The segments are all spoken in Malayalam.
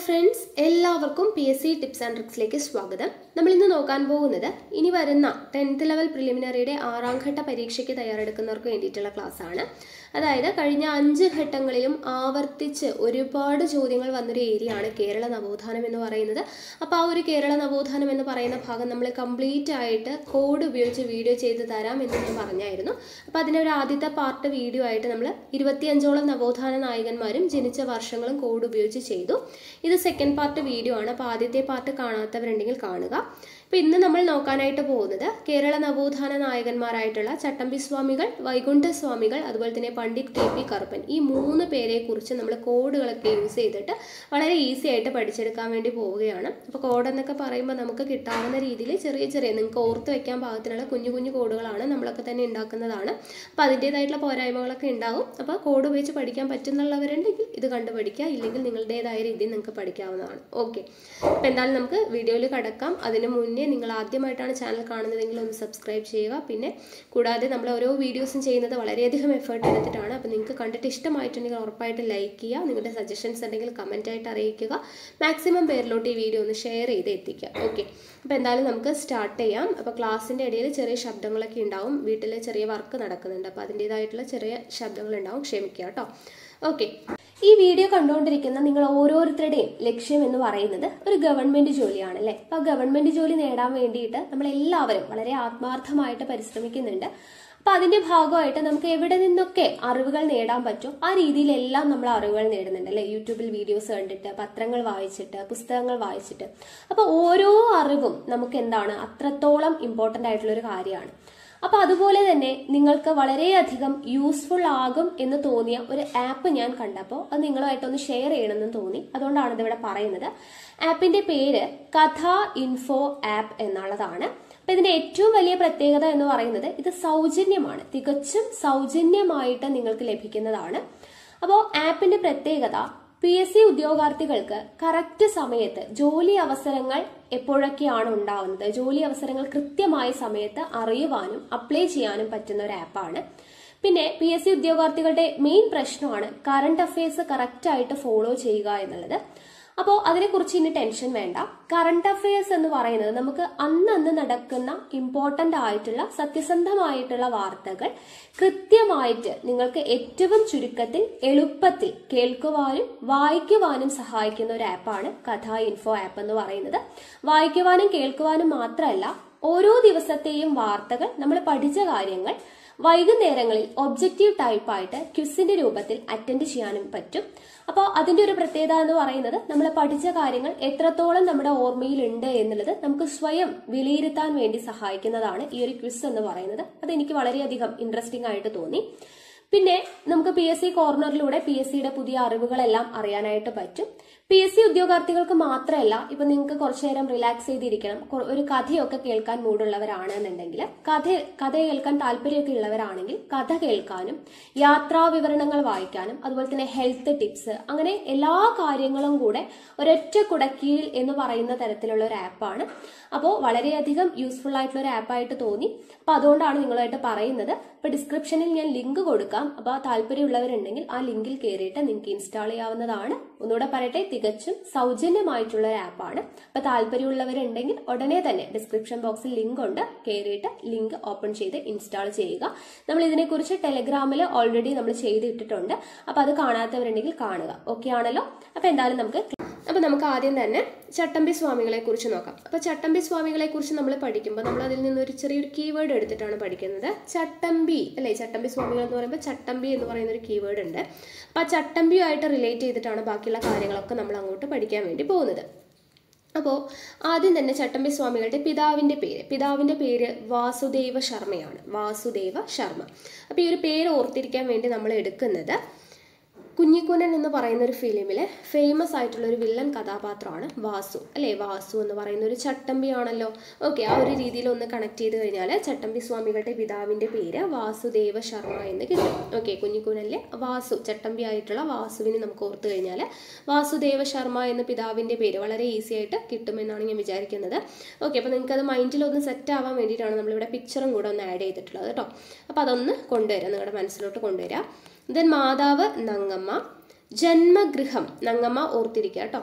ഫ്രണ്ട്സ് എല്ലാവർക്കും P S C tips and ട്രിക്സിലേക്ക് സ്വാഗതം നമ്മൾ ഇന്ന് നോക്കാൻ പോകുന്നത് ഇനി വരുന്ന ടെൻത്ത് ലെവൽ പ്രിലിമിനറിയുടെ ആറാം ഘട്ട പരീക്ഷയ്ക്ക് തയ്യാറെടുക്കുന്നവർക്ക് വേണ്ടിയിട്ടുള്ള ക്ലാസ് ആണ് അതായത് കഴിഞ്ഞ അഞ്ച് ഘട്ടങ്ങളിലും ആവർത്തിച്ച് ഒരുപാട് ചോദ്യങ്ങൾ വന്നൊരു ഏരിയ ആണ് കേരള നവോത്ഥാനം എന്ന് പറയുന്നത് അപ്പോൾ ആ ഒരു കേരള നവോത്ഥാനം എന്ന് പറയുന്ന ഭാഗം നമ്മൾ കംപ്ലീറ്റ് ആയിട്ട് കോഡ് ഉപയോഗിച്ച് വീഡിയോ ചെയ്ത് തരാം എന്ന് ഞാൻ പറഞ്ഞായിരുന്നു അപ്പോൾ അതിൻ്റെ ഒരു ആദ്യത്തെ പാർട്ട് വീഡിയോ ആയിട്ട് നമ്മൾ ഇരുപത്തിയഞ്ചോളം നവോത്ഥാന നായകന്മാരും ജനിച്ച വർഷങ്ങളും കോഡ് ഉപയോഗിച്ച് ചെയ്തു ഇത് സെക്കൻഡ് പാർട്ട് വീഡിയോ ആണ് അപ്പോൾ ആദ്യത്തെ പാർട്ട് കാണാത്തവരുണ്ടെങ്കിൽ കാണുക അപ്പോൾ ഇന്ന് നമ്മൾ നോക്കാനായിട്ട് പോകുന്നത് കേരള നവോത്ഥാന നായകന്മാരായിട്ടുള്ള ചട്ടമ്പി സ്വാമികൾ വൈകുണ്ഠ സ്വാമികൾ അതുപോലെ തന്നെ പണ്ഡിറ്റ് കെ പി കറുപ്പൻ ഈ മൂന്ന് പേരെ കുറിച്ച് നമ്മൾ കോഡുകളൊക്കെ യൂസ് ചെയ്തിട്ട് വളരെ ഈസി ആയിട്ട് പഠിച്ചെടുക്കാൻ വേണ്ടി പോവുകയാണ് അപ്പോൾ കോഡ് എന്നൊക്കെ പറയുമ്പോൾ നമുക്ക് കിട്ടാവുന്ന രീതിയിൽ ചെറിയ ചെറിയ നിങ്ങൾക്ക് ഓർത്ത് വെക്കാൻ പാകത്തിനുള്ള കുഞ്ഞു കുഞ്ഞു കോഡുകളാണ് നമ്മളൊക്കെ തന്നെ ഉണ്ടാക്കുന്നതാണ് അപ്പോൾ അതിൻ്റേതായിട്ടുള്ള പോരായ്മകളൊക്കെ ഉണ്ടാവും അപ്പോൾ കോഡ് ഉപയോഗിച്ച് പഠിക്കാൻ പറ്റുന്നുള്ളവരുണ്ടെങ്കിൽ ഇത് കണ്ടു പഠിക്കുക ഇല്ലെങ്കിൽ നിങ്ങളുടേതായ രീതിയിൽ നിങ്ങൾക്ക് പഠിക്കാവുന്നതാണ് ഓക്കെ അപ്പോൾ എന്തായാലും നമുക്ക് വീഡിയോയിൽ കടക്കാം അതിന് മുന്നേ നിങ്ങൾ ആദ്യമായിട്ടാണ് ചാനൽ കാണുന്നതെങ്കിൽ ഒന്ന് സബ്സ്ക്രൈബ് ചെയ്യുക പിന്നെ കൂടാതെ നമ്മൾ ഓരോ വീഡിയോസും ചെയ്യുന്നത് വളരെയധികം എഫേർട്ട് എടുത്തിട്ടാണ് അപ്പോൾ നിങ്ങൾക്ക് കണ്ടിട്ട് ഇഷ്ടമായിട്ടുണ്ടെങ്കിൽ ഉറപ്പായിട്ട് ലൈക്ക് ചെയ്യുക നിങ്ങളുടെ സജഷൻസ് ഉണ്ടെങ്കിൽ കമൻ്റ് ആയിട്ട് അറിയിക്കുക മാക്സിമം പേരിലോട്ട് ഈ വീഡിയോ ഒന്ന് ഷെയർ ചെയ്ത് എത്തിക്കുക ഓക്കെ അപ്പോൾ എന്തായാലും നമുക്ക് സ്റ്റാർട്ട് ചെയ്യാം അപ്പോൾ ക്ലാസ്സിൻ്റെ ഇടയിൽ ചെറിയ ശബ്ദങ്ങളൊക്കെ ഉണ്ടാവും വീട്ടിൽ ചെറിയ വർക്ക് നടക്കുന്നുണ്ട് അപ്പോൾ അതിൻ്റേതായിട്ടുള്ള ചെറിയ ശബ്ദങ്ങൾ ഉണ്ടാവും ക്ഷമിക്കുക കേട്ടോ ഓക്കെ ഈ വീഡിയോ കണ്ടുകൊണ്ടിരിക്കുന്ന നിങ്ങൾ ഓരോരുത്തരുടെയും ലക്ഷ്യം എന്ന് പറയുന്നത് ഒരു ഗവൺമെന്റ് ജോലിയാണ് അല്ലേ അപ്പൊ ആ ഗവൺമെന്റ് ജോലി നേടാൻ വേണ്ടിയിട്ട് നമ്മൾ എല്ലാവരും വളരെ ആത്മാർത്ഥമായിട്ട് പരിശ്രമിക്കുന്നുണ്ട് അപ്പൊ അതിന്റെ ഭാഗമായിട്ട് നമുക്ക് എവിടെ നിന്നൊക്കെ അറിവുകൾ നേടാൻ പറ്റും ആ രീതിയിലെല്ലാം നമ്മൾ അറിവുകൾ നേടുന്നുണ്ട് അല്ലെ യൂട്യൂബിൽ വീഡിയോസ് കണ്ടിട്ട് പത്രങ്ങൾ വായിച്ചിട്ട് പുസ്തകങ്ങൾ വായിച്ചിട്ട് അപ്പൊ ഓരോ അറിവും നമുക്ക് എന്താണ് അത്രത്തോളം ഇമ്പോർട്ടന്റ് ആയിട്ടുള്ള ഒരു കാര്യമാണ് അപ്പൊ അതുപോലെ തന്നെ നിങ്ങൾക്ക് വളരെയധികം യൂസ്ഫുൾ ആകും എന്ന് തോന്നിയ ഒരു ആപ്പ് ഞാൻ കണ്ടപ്പോൾ അത് നിങ്ങളുമായിട്ടൊന്ന് ഷെയർ ചെയ്യണമെന്ന് തോന്നി അതുകൊണ്ടാണ് ഇതിവിടെ പറയുന്നത് ആപ്പിന്റെ പേര് കഥ ഇൻഫോ ആപ്പ് എന്നുള്ളതാണ് അപ്പൊ ഇതിന്റെ ഏറ്റവും വലിയ പ്രത്യേകത എന്ന് പറയുന്നത് ഇത് സൗജന്യമാണ് തികച്ചും സൗജന്യമായിട്ട് നിങ്ങൾക്ക് ലഭിക്കുന്നതാണ് അപ്പോൾ ആപ്പിന്റെ പ്രത്യേകത പി എസ് സി ഉദ്യോഗാർത്ഥികൾക്ക് കറക്റ്റ് സമയത്ത് ജോലി അവസരങ്ങൾ എപ്പോഴൊക്കെയാണ് ഉണ്ടാവുന്നത് ജോലി അവസരങ്ങൾ കൃത്യമായ സമയത്ത് അറിയുവാനും അപ്ലൈ ചെയ്യാനും പറ്റുന്ന ഒരു ആപ്പാണ് പിന്നെ പി എസ് സി ഉദ്യോഗാർത്ഥികളുടെ മെയിൻ പ്രശ്നമാണ് കറണ്ട് അഫയേഴ്സ് കറക്റ്റ് ആയിട്ട് ഫോളോ ചെയ്യുക എന്നുള്ളത് അപ്പോൾ അതിനെക്കുറിച്ച് ഇനി ടെൻഷൻ വേണ്ട കറണ്ട് അഫയേഴ്സ് എന്ന് പറയുന്നത് നമുക്ക് അന്നന്ന് നടക്കുന്ന ഇമ്പോർട്ടന്റ് ആയിട്ടുള്ള സത്യസന്ധമായിട്ടുള്ള വാർത്തകൾ കൃത്യമായിട്ട് നിങ്ങൾക്ക് ഏറ്റവും ചുരുക്കത്തിൽ എളുപ്പത്തിൽ കേൾക്കുവാനും വായിക്കുവാനും സഹായിക്കുന്ന ഒരു ആപ്പാണ് കഥ ഇൻഫോ ആപ്പ് എന്ന് പറയുന്നത് വായിക്കുവാനും കേൾക്കുവാനും മാത്രമല്ല ഓരോ ദിവസത്തെയും വാർത്തകൾ നമ്മൾ പഠിച്ച കാര്യങ്ങൾ വൈകുന്നേരങ്ങളിൽ ഒബ്ജക്റ്റീവ് ടൈപ്പായിട്ട് ക്യുസിന്റെ രൂപത്തിൽ അറ്റൻഡ് ചെയ്യാനും പറ്റും അപ്പോൾ അതിന്റെ ഒരു പ്രത്യേകത എന്ന് പറയുന്നത് നമ്മൾ പഠിച്ച കാര്യങ്ങൾ എത്രത്തോളം നമ്മുടെ ഓർമ്മയിൽ ഉണ്ട് എന്നുള്ളത് നമുക്ക് സ്വയം വിലയിരുത്താൻ വേണ്ടി സഹായിക്കുന്നതാണ് ഈ ഒരു ക്വിസ് എന്ന് പറയുന്നത് അത് എനിക്ക് വളരെയധികം ഇൻട്രസ്റ്റിംഗ് ആയിട്ട് തോന്നി പിന്നെ നമുക്ക് പി എസ് സി കോർണറിലൂടെ പി എസ് സിയുടെ പുതിയ അറിവുകളെല്ലാം അറിയാനായിട്ട് പറ്റും പി എസ് സി ഉദ്യോഗാർത്ഥികൾക്ക് മാത്രമല്ല ഇപ്പൊ നിങ്ങൾക്ക് കുറച്ചു നേരം റിലാക്സ് ചെയ്തിരിക്കണം കൊ- ഒരു കഥയൊക്കെ കേൾക്കാൻ മൂടുള്ളവരാണ് എന്നുണ്ടെങ്കിൽ കഥ കഥ കേൾക്കാൻ താല്പര്യമൊക്കെ ഉള്ളവരാണെങ്കിൽ കഥ കേൾക്കാനും യാത്രാ വിവരണങ്ങൾ വായിക്കാനും അതുപോലെ തന്നെ ഹെൽത്ത് ടിപ്സ് അങ്ങനെ എല്ലാ കാര്യങ്ങളും കൂടെ ഒരൊറ്റ കുടക്കീഴിൽ എന്ന് പറയുന്ന തരത്തിലുള്ള ഒരു ആപ്പാണ് അപ്പോൾ വളരെയധികം യൂസ്ഫുൾ ആയിട്ടുള്ള ഒരു ആപ്പായിട്ട് തോന്നി അപ്പോൾ അതുകൊണ്ടാണ് നിങ്ങളുമായിട്ട് പറയുന്നത് ഇപ്പോൾ ഡിസ്ക്രിപ്ഷനിൽ ഞാൻ ലിങ്ക് കൊടുക്കാം അപ്പോൾ താല്പര്യമുള്ളവരുണ്ടെങ്കിൽ ആ ലിങ്കിൽ കയറിയിട്ട് നിങ്ങൾക്ക് ഇൻസ്റ്റാൾ ചെയ്യാവുന്നതാണ് ഒന്നുകൂടെ പറയട്ടെ തികച്ചും സൗജന്യമായിട്ടുള്ള ഒരു ആപ്പാണ് അപ്പോൾ താല്പര്യമുള്ളവരുണ്ടെങ്കിൽ ഉടനെ തന്നെ ഡിസ്ക്രിപ്ഷൻ ബോക്സിൽ ലിങ്ക് ഉണ്ട് കയറിയിട്ട് ലിങ്ക് ഓപ്പൺ ചെയ്ത് ഇൻസ്റ്റാൾ ചെയ്യുക നമ്മൾ ഇതിനെക്കുറിച്ച് ടെലഗ്രാമിൽ ഓൾറെഡി നമ്മൾ ചെയ്തിട്ടിട്ടുണ്ട് അപ്പോൾ അത് കാണാത്തവരുണ്ടെങ്കിൽ കാണുക ഓക്കെ ആണല്ലോ അപ്പോൾ എന്തായാലും നമുക്ക് അപ്പോൾ നമുക്ക് ആദ്യം തന്നെ ചട്ടമ്പി സ്വാമികളെ കുറിച്ച് നോക്കാം അപ്പോൾ ചട്ടമ്പി സ്വാമികളെ കുറിച്ച് നമ്മൾ പഠിക്കുമ്പോൾ നമ്മൾ അതിൽ നിന്ന് ഒരു ചെറിയൊരു കീവേഡ് എടുത്തിട്ടാണ് പഠിക്കുന്നത് ചട്ടമ്പി അല്ലേ ചട്ടമ്പി സ്വാമികൾ എന്ന് പറയുമ്പോൾ ചട്ടമ്പി എന്ന് പറയുന്ന ഒരു കീവേഡ് ഉണ്ട് അപ്പോൾ ആ ചട്ടമ്പിയുമായിട്ട് റിലേറ്റ് ചെയ്തിട്ടാണ് ബാക്കിയുള്ള കാര്യങ്ങളൊക്കെ നമ്മൾ അങ്ങോട്ട് പഠിക്കാൻ വേണ്ടി പോകുന്നത് അപ്പോൾ ആദ്യം തന്നെ ചട്ടമ്പി സ്വാമികളുടെ പിതാവിൻ്റെ പേര് പിതാവിൻ്റെ പേര് വാസുദേവ ശർമ്മയാണ് വാസുദേവ ശർമ്മ അപ്പോൾ ഈ ഒരു പേര് ഓർത്തിരിക്കാൻ വേണ്ടി നമ്മൾ എടുക്കുന്നത് കുഞ്ഞിക്കുനൻ എന്ന് പറയുന്ന ഒരു ഫിലിമിലെ ഫേമസ് ആയിട്ടുള്ള ഒരു വില്ലൻ കഥാപാത്രമാണ് വാസു അല്ലേ വാസു എന്ന് പറയുന്ന ഒരു ചട്ടമ്പിയാണല്ലോ ഓക്കെ ആ ഒരു രീതിയിൽ ഒന്ന് കണക്ട് ചെയ്ത് കഴിഞ്ഞാൽ ചട്ടമ്പി സ്വാമികളുടെ പിതാവിൻ്റെ പേര് വാസുദേവ ശർമ്മ എന്ന് കിട്ടും ഓക്കെ കുഞ്ഞിക്കുനനിലെ വാസു ചട്ടമ്പി ആയിട്ടുള്ള വാസുവിനെ നമുക്ക് ഓർത്ത് കഴിഞ്ഞാൽ വാസുദേവ ശർമ്മ എന്ന പിതാവിൻ്റെ പേര് വളരെ ഈസി ആയിട്ട് കിട്ടുമെന്നാണ് ഞാൻ വിചാരിക്കുന്നത് ഓക്കെ അപ്പോൾ നിങ്ങൾക്ക് അത് മൈൻഡിൽ ഒന്ന് സെറ്റ് ആവാൻ വേണ്ടിയിട്ടാണ് നമ്മളിവിടെ പിക്ചറും കൂടെ ഒന്ന് ആഡ് ചെയ്തിട്ടുള്ളത് കേട്ടോ അപ്പോൾ അതൊന്ന് കൊണ്ടുവരാം നിങ്ങളുടെ മനസ്സിലോട്ട് കൊണ്ടുവരാം ദെൻ മാതാവ് നങ്ങമ്മ ജന്മഗൃഹം നങ്ങമ്മ ഓർത്തിരിക്കുക കേട്ടോ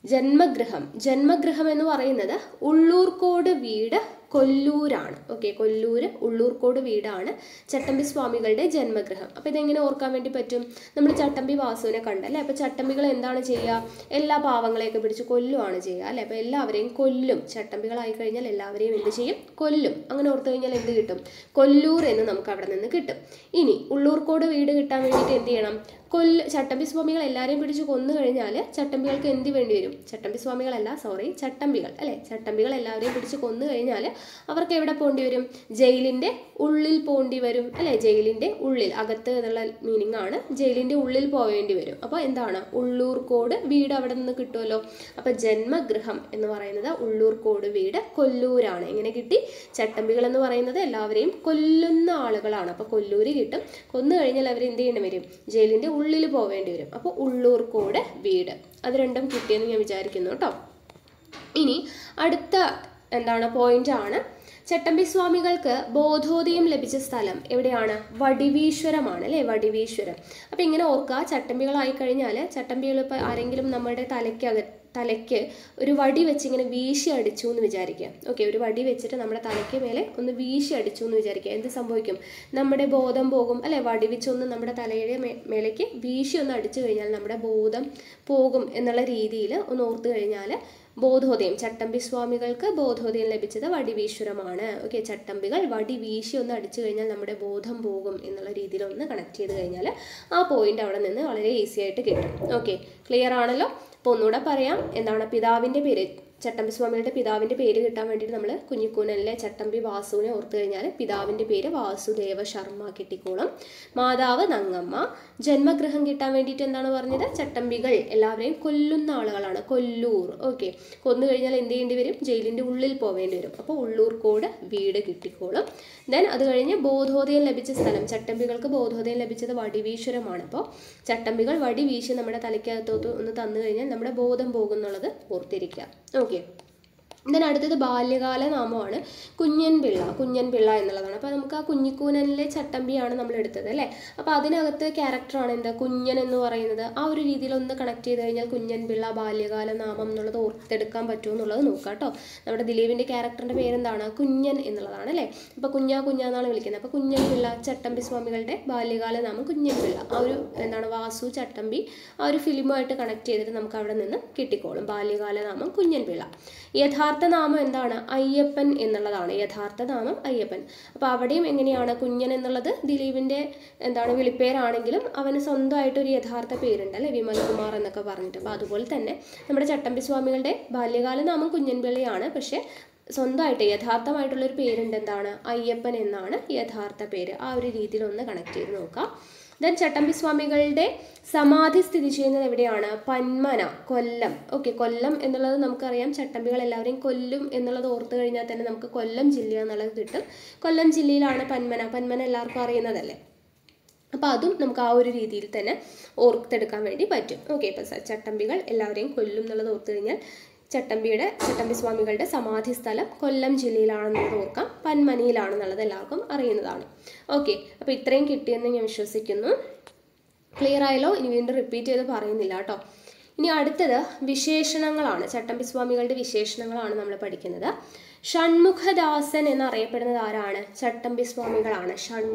ജന്മഗൃഹം ജന്മഗൃഹം എന്ന് പറയുന്നത് ഉള്ളൂർക്കോട് വീട് കൊല്ലൂരാണ് ഓക്കെ കൊല്ലൂര് ഉള്ളൂർക്കോട് വീടാണ് ചട്ടമ്പി സ്വാമികളുടെ ജന്മഗൃഹം അപ്പോൾ ഇതെങ്ങനെ ഓർക്കാൻ വേണ്ടി പറ്റും നമ്മൾ ചട്ടമ്പി വാസുവിനെ കണ്ടല്ലേ അപ്പോൾ ചട്ടമ്പികൾ എന്താണ് ചെയ്യുക എല്ലാ പാവങ്ങളെയൊക്കെ പിടിച്ച് കൊല്ലുവാണ് ചെയ്യുക അല്ലേ അപ്പോൾ എല്ലാവരെയും കൊല്ലും ചട്ടമ്പികളായി കഴിഞ്ഞാൽ എല്ലാവരെയും എന്ത് ചെയ്യും കൊല്ലും അങ്ങനെ ഓർത്ത് കഴിഞ്ഞാൽ എന്ത് കിട്ടും കൊല്ലൂർ എന്ന് നമുക്ക് അവിടെ നിന്ന് കിട്ടും ഇനി ഉള്ളൂർക്കോട് വീട് കിട്ടാൻ വേണ്ടിയിട്ട് എന്ത് ചെയ്യണം കൊല്ല ചട്ടമ്പി സ്വാമികൾ എല്ലാവരെയും പിടിച്ച് കൊന്നു കഴിഞ്ഞാൽ ചട്ടമ്പികൾക്ക് എന്ത് വേണ്ടി വരും ചട്ടമ്പി സ്വാമികളല്ല സോറി ചട്ടമ്പികൾ അല്ലേ ചട്ടമ്പികൾ എല്ലാവരെയും പിടിച്ച് കൊന്നു കഴിഞ്ഞാൽ അവർക്ക് എവിടെ പോകേണ്ടി വരും ജയിലിൻ്റെ ഉള്ളിൽ പോകേണ്ടി വരും അല്ലേ ജയിലിൻ്റെ ഉള്ളിൽ അകത്ത് എന്നുള്ള മീനിങ് ആണ് ജയിലിൻ്റെ ഉള്ളിൽ പോവേണ്ടി വരും അപ്പോൾ എന്താണ് ഉള്ളൂർക്കോട് വീട് അവിടെ നിന്ന് കിട്ടുമല്ലോ അപ്പോൾ ജന്മഗൃഹം എന്ന് പറയുന്നത് ഉള്ളൂർക്കോട് വീട് കൊല്ലൂരാണ് എങ്ങനെ കിട്ടി ചട്ടമ്പികൾ എന്ന് പറയുന്നത് എല്ലാവരെയും കൊല്ലുന്ന ആളുകളാണ് അപ്പോൾ കൊല്ലൂര് കിട്ടും കൊന്നു കഴിഞ്ഞാൽ അവർ എന്ത് ചെയ്യണം വരും ജയിലിൻ്റെ ഉള്ളിൽ പോവേണ്ടി വരും അപ്പോൾ ഉള്ളൂർക്കോട് വീട് അത് രണ്ടും കിട്ടിയെന്ന് ഞാൻ വിചാരിക്കുന്നു കേട്ടോ ഇനി അടുത്ത എന്താണ് പോയിന്റ് ആണ് ചട്ടമ്പി സ്വാമികൾക്ക് ബോധോദയം ലഭിച്ച സ്ഥലം എവിടെയാണ് വടിവീശ്വരമാണ് അല്ലേ വടിവീശ്വരം അപ്പം ഇങ്ങനെ ഓർക്കുക ചട്ടമ്പികളായി കഴിഞ്ഞാൽ ചട്ടമ്പികൾ ഇപ്പോൾ ആരെങ്കിലും നമ്മുടെ തലയ്ക്കക തലയ്ക്ക് ഒരു വടി വെച്ച് ഇങ്ങനെ വീശി അടിച്ചു എന്ന് വിചാരിക്കുക ഓക്കെ ഒരു വടി വെച്ചിട്ട് നമ്മുടെ തലയ്ക്ക് മേലെ ഒന്ന് വീശി അടിച്ചു എന്ന് വിചാരിക്കുക എന്ത് സംഭവിക്കും നമ്മുടെ ബോധം പോകും അല്ലെ വടി വെച്ചൊന്ന് നമ്മുടെ തലയുടെ മേ മേലേക്ക് വീശി ഒന്ന് അടിച്ചു കഴിഞ്ഞാൽ നമ്മുടെ ബോധം പോകും എന്നുള്ള രീതിയിൽ ഒന്ന് ഓർത്ത് കഴിഞ്ഞാൽ ബോധോദയം ചട്ടമ്പി സ്വാമികൾക്ക് ബോധോദയം ലഭിച്ചത് വടിവീശ്വരമാണ് ഓക്കെ ചട്ടമ്പികൾ വടി വീശി ഒന്ന് അടിച്ചു കഴിഞ്ഞാൽ നമ്മുടെ ബോധം പോകും എന്നുള്ള രീതിയിൽ ഒന്ന് കണക്ട് ചെയ്ത് കഴിഞ്ഞാൽ ആ പോയിന്റ് അവിടെ നിന്ന് വളരെ ഈസി ആയിട്ട് കിട്ടും ഓക്കെ ക്ലിയർ ആണല്ലോ അപ്പോൾ ഒന്നുകൂടെ പറയാം എന്താണ് പിതാവിൻ്റെ പേര് ചട്ടമ്പി സ്വാമിയുടെ പിതാവിൻ്റെ പേര് കിട്ടാൻ വേണ്ടിയിട്ട് നമ്മൾ കുഞ്ഞിക്കൂനലിലെ ചട്ടമ്പി വാസുവിനെ ഓർത്ത് കഴിഞ്ഞാൽ പിതാവിൻ്റെ പേര് വാസുദേവ ശർമ്മ കിട്ടിക്കോളും മാതാവ് നങ്ങമ്മ ജന്മഗൃഹം കിട്ടാൻ വേണ്ടിയിട്ട് എന്താണ് പറഞ്ഞത് ചട്ടമ്പികൾ എല്ലാവരെയും കൊല്ലുന്ന ആളുകളാണ് കൊല്ലൂർ ഓക്കെ കൊന്നു കഴിഞ്ഞാൽ എന്ത് ചെയ്യേണ്ടി വരും ജയിലിൻ്റെ ഉള്ളിൽ പോവേണ്ടി വരും അപ്പോൾ ഉള്ളൂർക്കോട് വീട് കിട്ടിക്കോളും ദെൻ അത് കഴിഞ്ഞ് ബോധോദയം ലഭിച്ച സ്ഥലം ചട്ടമ്പികൾക്ക് ബോധോദയം ലഭിച്ചത് വടിവീശ്വരമാണ് അപ്പോൾ ചട്ടമ്പികൾ വടി വീശി നമ്മുടെ തലയ്ക്കകത്തോട്ട് ഒന്ന് തന്നു കഴിഞ്ഞാൽ നമ്മുടെ ബോധം പോകുന്നുള്ളത് ഓർത്തിരിക്കുക ഓക്കെ ദെൻ അടുത്തത് ബാല്യകാല നാമമാണ് കുഞ്ഞൻ പിള്ള കുഞ്ഞൻ പിള്ള എന്നുള്ളതാണ് അപ്പോൾ നമുക്ക് ആ കുഞ്ഞിക്കൂനനിലെ ചട്ടമ്പിയാണ് നമ്മൾ എടുത്തത് അല്ലേ അപ്പോൾ അതിനകത്ത് ക്യാരക്ടറാണ് എന്താ കുഞ്ഞൻ എന്ന് പറയുന്നത് ആ ഒരു രീതിയിൽ ഒന്ന് കണക്ട് ചെയ്ത് കഴിഞ്ഞാൽ കുഞ്ഞൻ പിള്ള ബാല്യകാല നാമം എന്നുള്ളത് ഓർത്തെടുക്കാൻ പറ്റുമോ എന്നുള്ളത് നോക്കാം കേട്ടോ നമ്മുടെ ദിലീപിൻ്റെ ക്യാരക്ടറിൻ്റെ പേരെന്താണ് കുഞ്ഞൻ എന്നുള്ളതാണ് അല്ലേ അപ്പോൾ കുഞ്ഞാ കുഞ്ഞാ എന്നാണ് വിളിക്കുന്നത് അപ്പോൾ കുഞ്ഞൻ പിള്ള ചട്ടമ്പി സ്വാമികളുടെ ബാല്യകാല നാമം കുഞ്ഞൻ പിള്ള ആ ഒരു എന്താണ് വാസു ചട്ടമ്പി ആ ഒരു ഫിലിമുമായിട്ട് കണക്ട് ചെയ്തിട്ട് നമുക്ക് അവിടെ നിന്ന് കിട്ടിക്കോളും ബാല്യകാല നാമം കുഞ്ഞൻ പിള്ള യഥാർത്ഥ നാമം എന്താണ് അയ്യപ്പൻ എന്നുള്ളതാണ് യഥാർത്ഥ നാമം അയ്യപ്പൻ അപ്പോൾ അവിടെയും എങ്ങനെയാണ് കുഞ്ഞൻ എന്നുള്ളത് ദിലീപിൻ്റെ എന്താണ് വിളിപ്പേരാണെങ്കിലും അവന് സ്വന്തമായിട്ട് ഒരു യഥാർത്ഥ പേരുണ്ട് അല്ലേ വിമൽകുമാർ എന്നൊക്കെ പറഞ്ഞിട്ട് അപ്പോൾ അതുപോലെ തന്നെ നമ്മുടെ ചട്ടമ്പി സ്വാമികളുടെ ബാല്യകാല നാമം കുഞ്ഞൻപിള്ളയാണ് പക്ഷേ സ്വന്തമായിട്ട് യഥാർത്ഥമായിട്ടുള്ള ഒരു പേരുണ്ട് എന്താണ് അയ്യപ്പൻ എന്നാണ് യഥാർത്ഥ പേര് ആ ഒരു രീതിയിൽ ഒന്ന് കണക്ട് ചെയ്ത് നോക്കാം ദെൻ ചട്ടമ്പി സ്വാമികളുടെ സമാധി സ്ഥിതി ചെയ്യുന്നത് എവിടെയാണ് പന്മന കൊല്ലം ഓക്കെ കൊല്ലം എന്നുള്ളത് നമുക്കറിയാം ചട്ടമ്പികൾ എല്ലാവരെയും കൊല്ലും എന്നുള്ളത് ഓർത്തു കഴിഞ്ഞാൽ തന്നെ നമുക്ക് കൊല്ലം ജില്ല എന്നുള്ളത് കിട്ടും കൊല്ലം ജില്ലയിലാണ് പന്മന പന്മന എല്ലാവർക്കും അറിയുന്നതല്ലേ അപ്പോൾ അതും നമുക്ക് ആ ഒരു രീതിയിൽ തന്നെ ഓർത്തെടുക്കാൻ വേണ്ടി പറ്റും ഓക്കെ ഇപ്പം ചട്ടമ്പികൾ എല്ലാവരെയും കൊല്ലും എന്നുള്ളത് ഓർത്തു കഴിഞ്ഞാൽ ചട്ടമ്പിയുടെ ചട്ടമ്പി സ്വാമികളുടെ സമാധി സ്ഥലം കൊല്ലം ജില്ലയിലാണെന്നുള്ളത് ഓർക്കാം പന്മനയിലാണെന്നുള്ളത് എല്ലാവർക്കും അറിയുന്നതാണ് ഓക്കെ അപ്പോൾ ഇത്രയും കിട്ടിയെന്ന് ഞാൻ വിശ്വസിക്കുന്നു ക്ലിയർ ആയല്ലോ ഇനി വീണ്ടും റിപ്പീറ്റ് ചെയ്ത് പറയുന്നില്ല കേട്ടോ ഇനി അടുത്തത് വിശേഷണങ്ങളാണ് ചട്ടമ്പി സ്വാമികളുടെ വിശേഷണങ്ങളാണ് നമ്മൾ പഠിക്കുന്നത് ഷൺമുഖദാസൻ എന്നറിയപ്പെടുന്നത് ആരാണ് ചട്ടമ്പി സ്വാമികളാണ്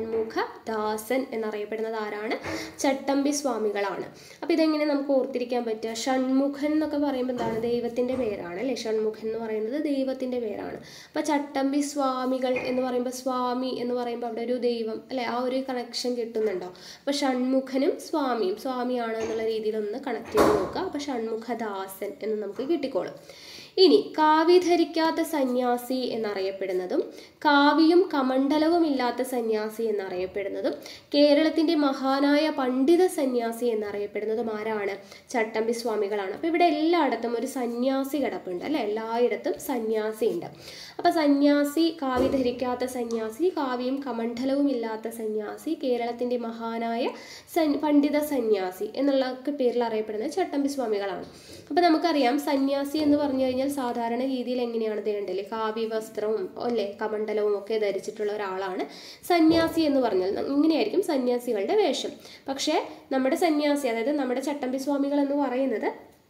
ഷൺമുഖദാസൻ എന്നറിയപ്പെടുന്നത് ആരാണ് ചട്ടമ്പി സ്വാമികളാണ് അപ്പോൾ ഇതെങ്ങനെ നമുക്ക് ഓർത്തിരിക്കാൻ പറ്റുക ഷൺമുഖൻ എന്നൊക്കെ പറയുമ്പോൾ എന്താണ് ദൈവത്തിൻ്റെ പേരാണ് അല്ലേ ഷൺമുഖൻ എന്ന് പറയുന്നത് ദൈവത്തിൻ്റെ പേരാണ് അപ്പോൾ ചട്ടമ്പി സ്വാമികൾ എന്ന് പറയുമ്പോൾ സ്വാമി എന്ന് പറയുമ്പോൾ അവിടെ ഒരു ദൈവം അല്ലേ ആ ഒരു കണക്ഷൻ കിട്ടുന്നുണ്ടോ അപ്പോൾ ഷൺമുഖനും സ്വാമിയും സ്വാമിയാണ് എന്നുള്ള രീതിയിൽ ഒന്ന് കണക്ട് ചെയ്ത് നോക്കുക അപ്പോൾ ഷൺമുഖദാസൻ എന്ന് നമുക്ക് കിട്ടിക്കോളും ഇനി കാവി ധരിക്കാത്ത സന്യാസി എന്നറിയപ്പെടുന്നതും കാവിയും കമണ്ഡലവും ഇല്ലാത്ത സന്യാസി എന്നറിയപ്പെടുന്നതും കേരളത്തിൻ്റെ മഹാനായ പണ്ഡിത സന്യാസി എന്നറിയപ്പെടുന്നതും ആരാണ് ചട്ടമ്പി സ്വാമികളാണ് അപ്പോൾ ഇവിടെ എല്ലായിടത്തും ഒരു സന്യാസി കിടപ്പുണ്ട് അല്ലേ എല്ലായിടത്തും സന്യാസി ഉണ്ട് അപ്പോൾ സന്യാസി കാവി ധരിക്കാത്ത സന്യാസി കാവിയും കമണ്ഡലവും ഇല്ലാത്ത സന്യാസി കേരളത്തിൻ്റെ മഹാനായ സൻ പണ്ഡിത സന്യാസി എന്നുള്ള പേരിൽ അറിയപ്പെടുന്നത് ചട്ടമ്പി സ്വാമികളാണ് അപ്പോൾ നമുക്കറിയാം സന്യാസി എന്ന് പറഞ്ഞു കഴിഞ്ഞാൽ സാധാരണ രീതിയിൽ എങ്ങനെയാണ് ദേണ്ടല്ലേ കാവ്യ വസ്ത്രവും അല്ലേ കമണ്ഡലവും ഒക്കെ ധരിച്ചിട്ടുള്ള ഒരാളാണ് സന്യാസി എന്ന് പറഞ്ഞാൽ ഇങ്ങനെയായിരിക്കും സന്യാസികളുടെ വേഷം പക്ഷേ നമ്മുടെ സന്യാസി അതായത് നമ്മുടെ ചട്ടമ്പി സ്വാമികൾ എന്ന് പറയുന്നത്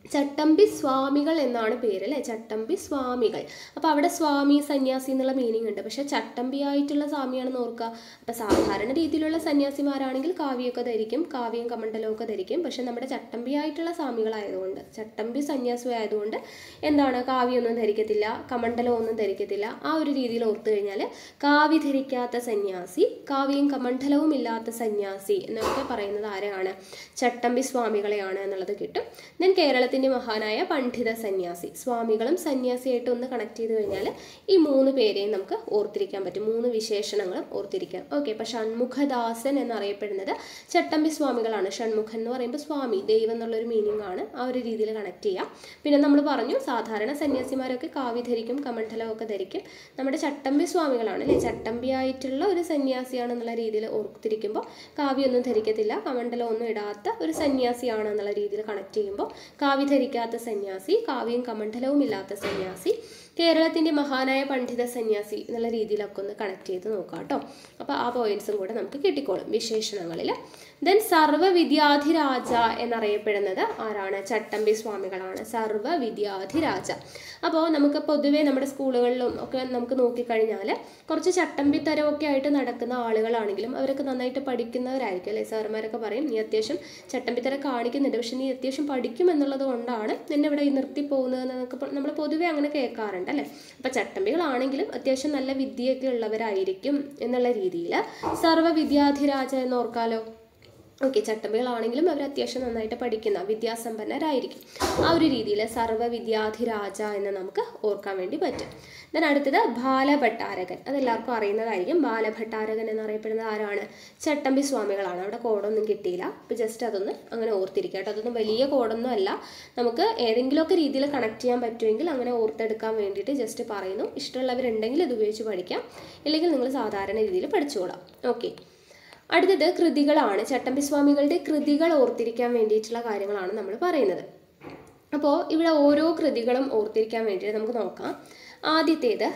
ചട്ടമ്പി സ്വാമികൾ എന്നാണ് പേര് അല്ലേ ചട്ടമ്പി സ്വാമികൾ അപ്പോൾ അവിടെ സ്വാമി സന്യാസി എന്നുള്ള മീനിങ് ഉണ്ട് പക്ഷെ ചട്ടമ്പി ആയിട്ടുള്ള സ്വാമിയാണെന്ന് ഓർക്കുക അപ്പോൾ സാധാരണ രീതിയിലുള്ള സന്യാസിമാരാണെങ്കിൽ കാവ്യമൊക്കെ ധരിക്കും കാവ്യം കമണ്ഡലമൊക്കെ ധരിക്കും പക്ഷെ നമ്മുടെ ചട്ടമ്പി ആയിട്ടുള്ള സ്വാമികളായതുകൊണ്ട് ചട്ടമ്പി സന്യാസി ആയതുകൊണ്ട് എന്താണ് കാവ്യമൊന്നും ധരിക്കത്തില്ല കമണ്ഡലമൊന്നും ധരിക്കത്തില്ല ആ ഒരു രീതിയിൽ ഓർത്തു കഴിഞ്ഞാൽ കാവ്യ ധരിക്കാത്ത സന്യാസി കാവ്യം കമണ്ഡലവും ഇല്ലാത്ത സന്യാസി എന്നൊക്കെ പറയുന്നത് ആരാണ് ചട്ടമ്പി സ്വാമികളെയാണ് എന്നുള്ളത് കിട്ടും ദെൻ കേരളത്തിൽ കേരളത്തിൻ്റെ മഹാനായ പണ്ഡിത സന്യാസി സ്വാമികളും സന്യാസിയായിട്ട് ഒന്ന് കണക്ട് ചെയ്ത് കഴിഞ്ഞാൽ ഈ മൂന്ന് പേരെയും നമുക്ക് ഓർത്തിരിക്കാൻ പറ്റും മൂന്ന് വിശേഷണങ്ങളും ഓർത്തിരിക്കാം ഓക്കെ അപ്പോൾ ഷൺമുഖദാസൻ എന്നറിയപ്പെടുന്നത് ചട്ടമ്പി സ്വാമികളാണ് ഷൺമുഖൻ എന്ന് പറയുമ്പോൾ സ്വാമി ദൈവം എന്നുള്ളൊരു മീനിങ് ആണ് ആ ഒരു രീതിയിൽ കണക്ട് ചെയ്യാം പിന്നെ നമ്മൾ പറഞ്ഞു സാധാരണ സന്യാസിമാരൊക്കെ കാവി ധരിക്കും കമണ്ഡലം ഒക്കെ ധരിക്കും നമ്മുടെ ചട്ടമ്പി സ്വാമികളാണ് അല്ലേ ചട്ടമ്പി ആയിട്ടുള്ള ഒരു സന്യാസിയാണെന്നുള്ള രീതിയിൽ ഓർത്തിരിക്കുമ്പോൾ കാവ്യൊന്നും ധരിക്കത്തില്ല കമണ്ഡലം ഒന്നും ഇടാത്ത ഒരു സന്യാസിയാണ് എന്നുള്ള രീതിയിൽ കണക്ട് ചെയ്യുമ്പോൾ കാവ്യ ധരിക്കാത്ത സന്യാസി കാവ്യം കമണ്ഡലവും ഇല്ലാത്ത സന്യാസി കേരളത്തിൻ്റെ മഹാനായ പണ്ഡിത സന്യാസി എന്നുള്ള രീതിയിലൊക്കെ ഒന്ന് കണക്ട് ചെയ്ത് നോക്കാം കേട്ടോ അപ്പോൾ ആ പോയിന്റ്സും കൂടെ നമുക്ക് കിട്ടിക്കോളും വിശേഷണങ്ങളിൽ ദെൻ സർവ്വവിദ്യാധിരാജ എന്നറിയപ്പെടുന്നത് ആരാണ് ചട്ടമ്പി സ്വാമികളാണ് സർവ്വവിദ്യാധിരാജ അപ്പോൾ നമുക്ക് പൊതുവേ നമ്മുടെ സ്കൂളുകളിലും ഒക്കെ നമുക്ക് നോക്കിക്കഴിഞ്ഞാൽ കുറച്ച് ചട്ടമ്പിത്തരമൊക്കെ ആയിട്ട് നടക്കുന്ന ആളുകളാണെങ്കിലും അവരൊക്കെ നന്നായിട്ട് പഠിക്കുന്നവരായിരിക്കും അല്ലേ സാറുമാരൊക്കെ പറയും നീ അത്യാവശ്യം ചട്ടമ്പിത്തരം കാണിക്കുന്നുണ്ട് പക്ഷെ നീ അത്യാവശ്യം പഠിക്കും എന്നുള്ളത് കൊണ്ടാണ് നിന്നെ ഇവിടെ നിർത്തി പോകുന്നതെന്നൊക്കെ നമ്മൾ പൊതുവേ അങ്ങനെ കേൾക്കാറുണ്ട് അല്ലേ അപ്പം ചട്ടമ്പികളാണെങ്കിലും അത്യാവശ്യം നല്ല വിദ്യയൊക്കെ ഉള്ളവരായിരിക്കും എന്നുള്ള രീതിയിൽ സർവ്വവിദ്യാധിരാജ എന്ന് ഓർക്കാലോ ഓക്കെ ചട്ടമ്പികളാണെങ്കിലും അവർ അത്യാവശ്യം നന്നായിട്ട് പഠിക്കുന്ന വിദ്യാസമ്പന്നരായിരിക്കും ആ ഒരു രീതിയിൽ സർവ്വവിദ്യാധിരാജ എന്ന് നമുക്ക് ഓർക്കാൻ വേണ്ടി പറ്റും ദെൻ അടുത്തത് ബാലഭട്ടാരകൻ അതെല്ലാവർക്കും അറിയുന്നതായിരിക്കും ബാലഭട്ടാരകൻ എന്നറിയപ്പെടുന്നത് ആരാണ് ചട്ടമ്പി സ്വാമികളാണ് അവിടെ കോഡൊന്നും കിട്ടിയില്ല അപ്പോൾ ജസ്റ്റ് അതൊന്ന് അങ്ങനെ ഓർത്തിരിക്കുക കേട്ടോ അതൊന്നും വലിയ കോഡൊന്നും അല്ല നമുക്ക് ഏതെങ്കിലുമൊക്കെ രീതിയിൽ കണക്ട് ചെയ്യാൻ പറ്റുമെങ്കിൽ അങ്ങനെ ഓർത്തെടുക്കാൻ വേണ്ടിയിട്ട് ജസ്റ്റ് പറയുന്നു ഇഷ്ടമുള്ളവരുണ്ടെങ്കിൽ ഇത് ഉപയോഗിച്ച് പഠിക്കാം ഇല്ലെങ്കിൽ നിങ്ങൾ സാധാരണ രീതിയിൽ പഠിച്ചുകൊള്ളാം ഓക്കെ അടുത്തത് കൃതികളാണ് ചട്ടമ്പി സ്വാമികളുടെ കൃതികൾ ഓർത്തിരിക്കാൻ വേണ്ടിയിട്ടുള്ള കാര്യങ്ങളാണ് നമ്മൾ പറയുന്നത് അപ്പോൾ ഇവിടെ ഓരോ കൃതികളും ഓർത്തിരിക്കാൻ വേണ്ടിയിട്ട് നമുക്ക് നോക്കാം ആദ്യത്തേത്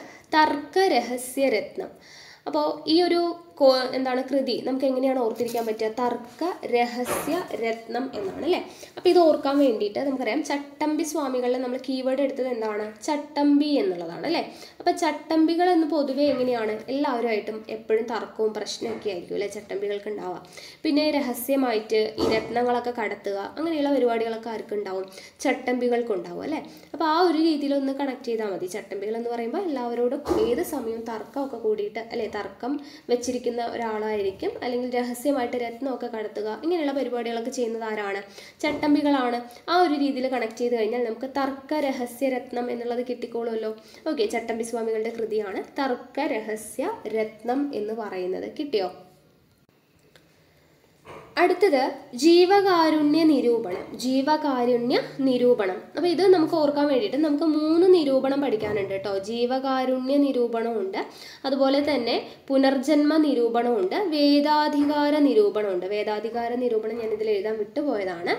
തർക്കരഹസ്യരത്നം അപ്പോൾ ഈ ഒരു കോ എന്താണ് കൃതി നമുക്ക് എങ്ങനെയാണ് ഓർത്തിരിക്കാൻ പറ്റുക തർക്ക രഹസ്യ രത്നം എന്നാണ് അല്ലേ അപ്പോൾ ഇത് ഓർക്കാൻ വേണ്ടിയിട്ട് നമുക്കറിയാം ചട്ടമ്പി സ്വാമികളിൽ നമ്മൾ കീവേഡ് എടുത്തത് എന്താണ് ചട്ടമ്പി എന്നുള്ളതാണ് അല്ലേ അപ്പോൾ ചട്ടമ്പികൾ എന്ന് പൊതുവേ എങ്ങനെയാണ് എല്ലാവരുമായിട്ടും എപ്പോഴും തർക്കവും പ്രശ്നമൊക്കെ ആയിരിക്കും അല്ലേ ചട്ടമ്പികൾക്ക് ഉണ്ടാവുക പിന്നെ രഹസ്യമായിട്ട് ഈ രത്നങ്ങളൊക്കെ കടത്തുക അങ്ങനെയുള്ള പരിപാടികളൊക്കെ ആർക്കും ഉണ്ടാവും ചട്ടമ്പികൾക്ക് ഉണ്ടാവും അല്ലേ അപ്പോൾ ആ ഒരു രീതിയിൽ ഒന്ന് കണക്ട് ചെയ്താൽ മതി ചട്ടമ്പികൾ എന്ന് പറയുമ്പോൾ എല്ലാവരോടും ഏത് സമയവും തർക്കമൊക്കെ കൂടിയിട്ട് അല്ലേ തർക്കം വെച്ചിരിക്കുന്ന ഒരാളായിരിക്കും അല്ലെങ്കിൽ രഹസ്യമായിട്ട് രത്നമൊക്കെ കടത്തുക ഇങ്ങനെയുള്ള പരിപാടികളൊക്കെ ചെയ്യുന്നത് ആരാണ് ചട്ടമ്പികളാണ് ആ ഒരു രീതിയിൽ കണക്ട് ചെയ്ത് കഴിഞ്ഞാൽ നമുക്ക് തർക്ക രഹസ്യ രത്നം എന്നുള്ളത് കിട്ടിക്കോളുമല്ലോ ഓക്കെ ചട്ടമ്പി സ്വാമികളുടെ കൃതിയാണ് തർക്ക രഹസ്യ രത്നം എന്ന് പറയുന്നത് കിട്ടിയോ അടുത്തത് ജീവകാരുണ്യ നിരൂപണം ജീവകാരുണ്യ നിരൂപണം അപ്പോൾ ഇത് നമുക്ക് ഓർക്കാൻ വേണ്ടിയിട്ട് നമുക്ക് മൂന്ന് നിരൂപണം പഠിക്കാനുണ്ട് കേട്ടോ ജീവകാരുണ്യ നിരൂപണമുണ്ട് അതുപോലെ തന്നെ പുനർജന്മ നിരൂപണമുണ്ട് വേദാധികാര നിരൂപണമുണ്ട് വേദാധികാര നിരൂപണം ഞാൻ ഇതിൽ എഴുതാൻ വിട്ടുപോയതാണ്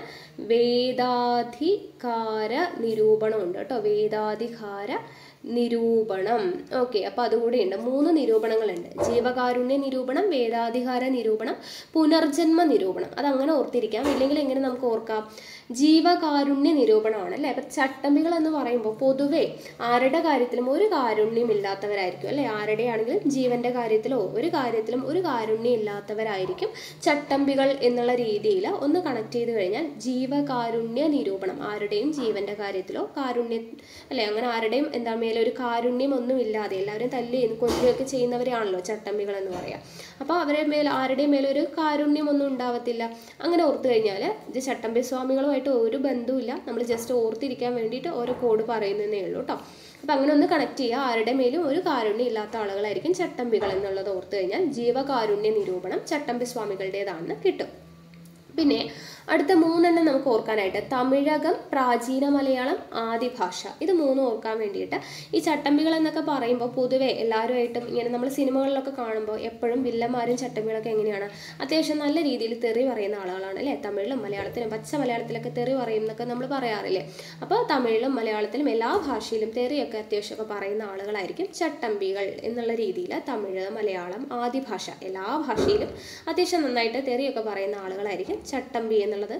വേദാധികാര നിരൂപണമുണ്ട് കേട്ടോ വേദാധികാര നിരൂപണം ഓക്കെ അപ്പോൾ അതുകൂടെ ഉണ്ട് മൂന്ന് നിരൂപണങ്ങളുണ്ട് ജീവകാരുണ്യ നിരൂപണം വേദാധികാര നിരൂപണം പുനർജന്മ നിരൂപണം അതങ്ങനെ ഓർത്തിരിക്കാം ഇല്ലെങ്കിൽ എങ്ങനെ നമുക്ക് ഓർക്കാം ജീവകാരുണ്യ നിരൂപണമാണ് അല്ലേ അപ്പം ചട്ടമ്പികൾ എന്ന് പറയുമ്പോൾ പൊതുവേ ആരുടെ കാര്യത്തിലും ഒരു കാരുണ്യം ഇല്ലാത്തവരായിരിക്കും അല്ലേ ആരുടെ ആണെങ്കിലും ജീവന്റെ കാര്യത്തിലോ ഒരു കാര്യത്തിലും ഒരു കാരുണ്യം ഇല്ലാത്തവരായിരിക്കും ചട്ടമ്പികൾ എന്നുള്ള രീതിയിൽ ഒന്ന് കണക്ട് ചെയ്ത് കഴിഞ്ഞാൽ ജീവകാരുണ്യ നിരൂപണം ആരുടെയും ജീവന്റെ കാര്യത്തിലോ കാരുണ്യ അല്ലെ അങ്ങനെ ആരുടെയും എന്താ മേലെ ഒരു കാരുണ്യം ഒന്നും ഇല്ലാതെ എല്ലാവരും തല്ലി കൊല്ലുകയൊക്കെ ചെയ്യുന്നവരാണല്ലോ ചട്ടമ്പികൾ എന്ന് പറയാം അപ്പോൾ അവരുടെ മേൽ ആരുടെയും മേലെ ഒരു കാരുണ്യം ഒന്നും ഉണ്ടാവത്തില്ല അങ്ങനെ ഓർത്തു കഴിഞ്ഞാൽ ഇത് ചട്ടമ്പി സ്വാമികളുമായിട്ട് ഒരു ബന്ധവുമില്ല നമ്മൾ ജസ്റ്റ് ഓർത്തിരിക്കാൻ വേണ്ടിയിട്ട് ഓരോ കോഡ് പറയുന്നതേ ഉള്ളൂ കേട്ടോ അപ്പം അങ്ങനെ ഒന്ന് കണക്ട് ചെയ്യുക ആരുടെ മേലും ഒരു കാരുണ്യം ഇല്ലാത്ത ആളുകളായിരിക്കും ചട്ടമ്പികൾ എന്നുള്ളത് ഓർത്തു കഴിഞ്ഞാൽ ജീവകാരുണ്യ നിരൂപണം ചട്ടമ്പി സ്വാമികളുടേതാണെന്ന് കിട്ടും പിന്നെ അടുത്ത മൂന്നെണ്ണം നമുക്ക് ഓർക്കാനായിട്ട് തമിഴകം പ്രാചീന മലയാളം ആദിഭാഷ ഇത് മൂന്നും ഓർക്കാൻ വേണ്ടിയിട്ട് ഈ ചട്ടമ്പികൾ എന്നൊക്കെ പറയുമ്പോൾ പൊതുവെ എല്ലാവരുമായിട്ടും ഇങ്ങനെ നമ്മൾ സിനിമകളിലൊക്കെ കാണുമ്പോൾ എപ്പോഴും വില്ലന്മാരും ചട്ടമ്പികളൊക്കെ എങ്ങനെയാണ് അത്യാവശ്യം നല്ല രീതിയിൽ തെറി പറയുന്ന ആളുകളാണ് അല്ലേ തമിഴിലും മലയാളത്തിലും പച്ച മലയാളത്തിലൊക്കെ തെറി പറയുന്നൊക്കെ നമ്മൾ പറയാറില്ലേ അപ്പോൾ തമിഴിലും മലയാളത്തിലും എല്ലാ ഭാഷയിലും തെറിയൊക്കെ അത്യാവശ്യമൊക്കെ പറയുന്ന ആളുകളായിരിക്കും ചട്ടമ്പികൾ എന്നുള്ള രീതിയിൽ തമിഴ് മലയാളം ആദിഭാഷ എല്ലാ ഭാഷയിലും അത്യാവശ്യം നന്നായിട്ട് തെറിയൊക്കെ പറയുന്ന ആളുകളായിരിക്കും ചട്ടമ്പി എന്നുള്ളത്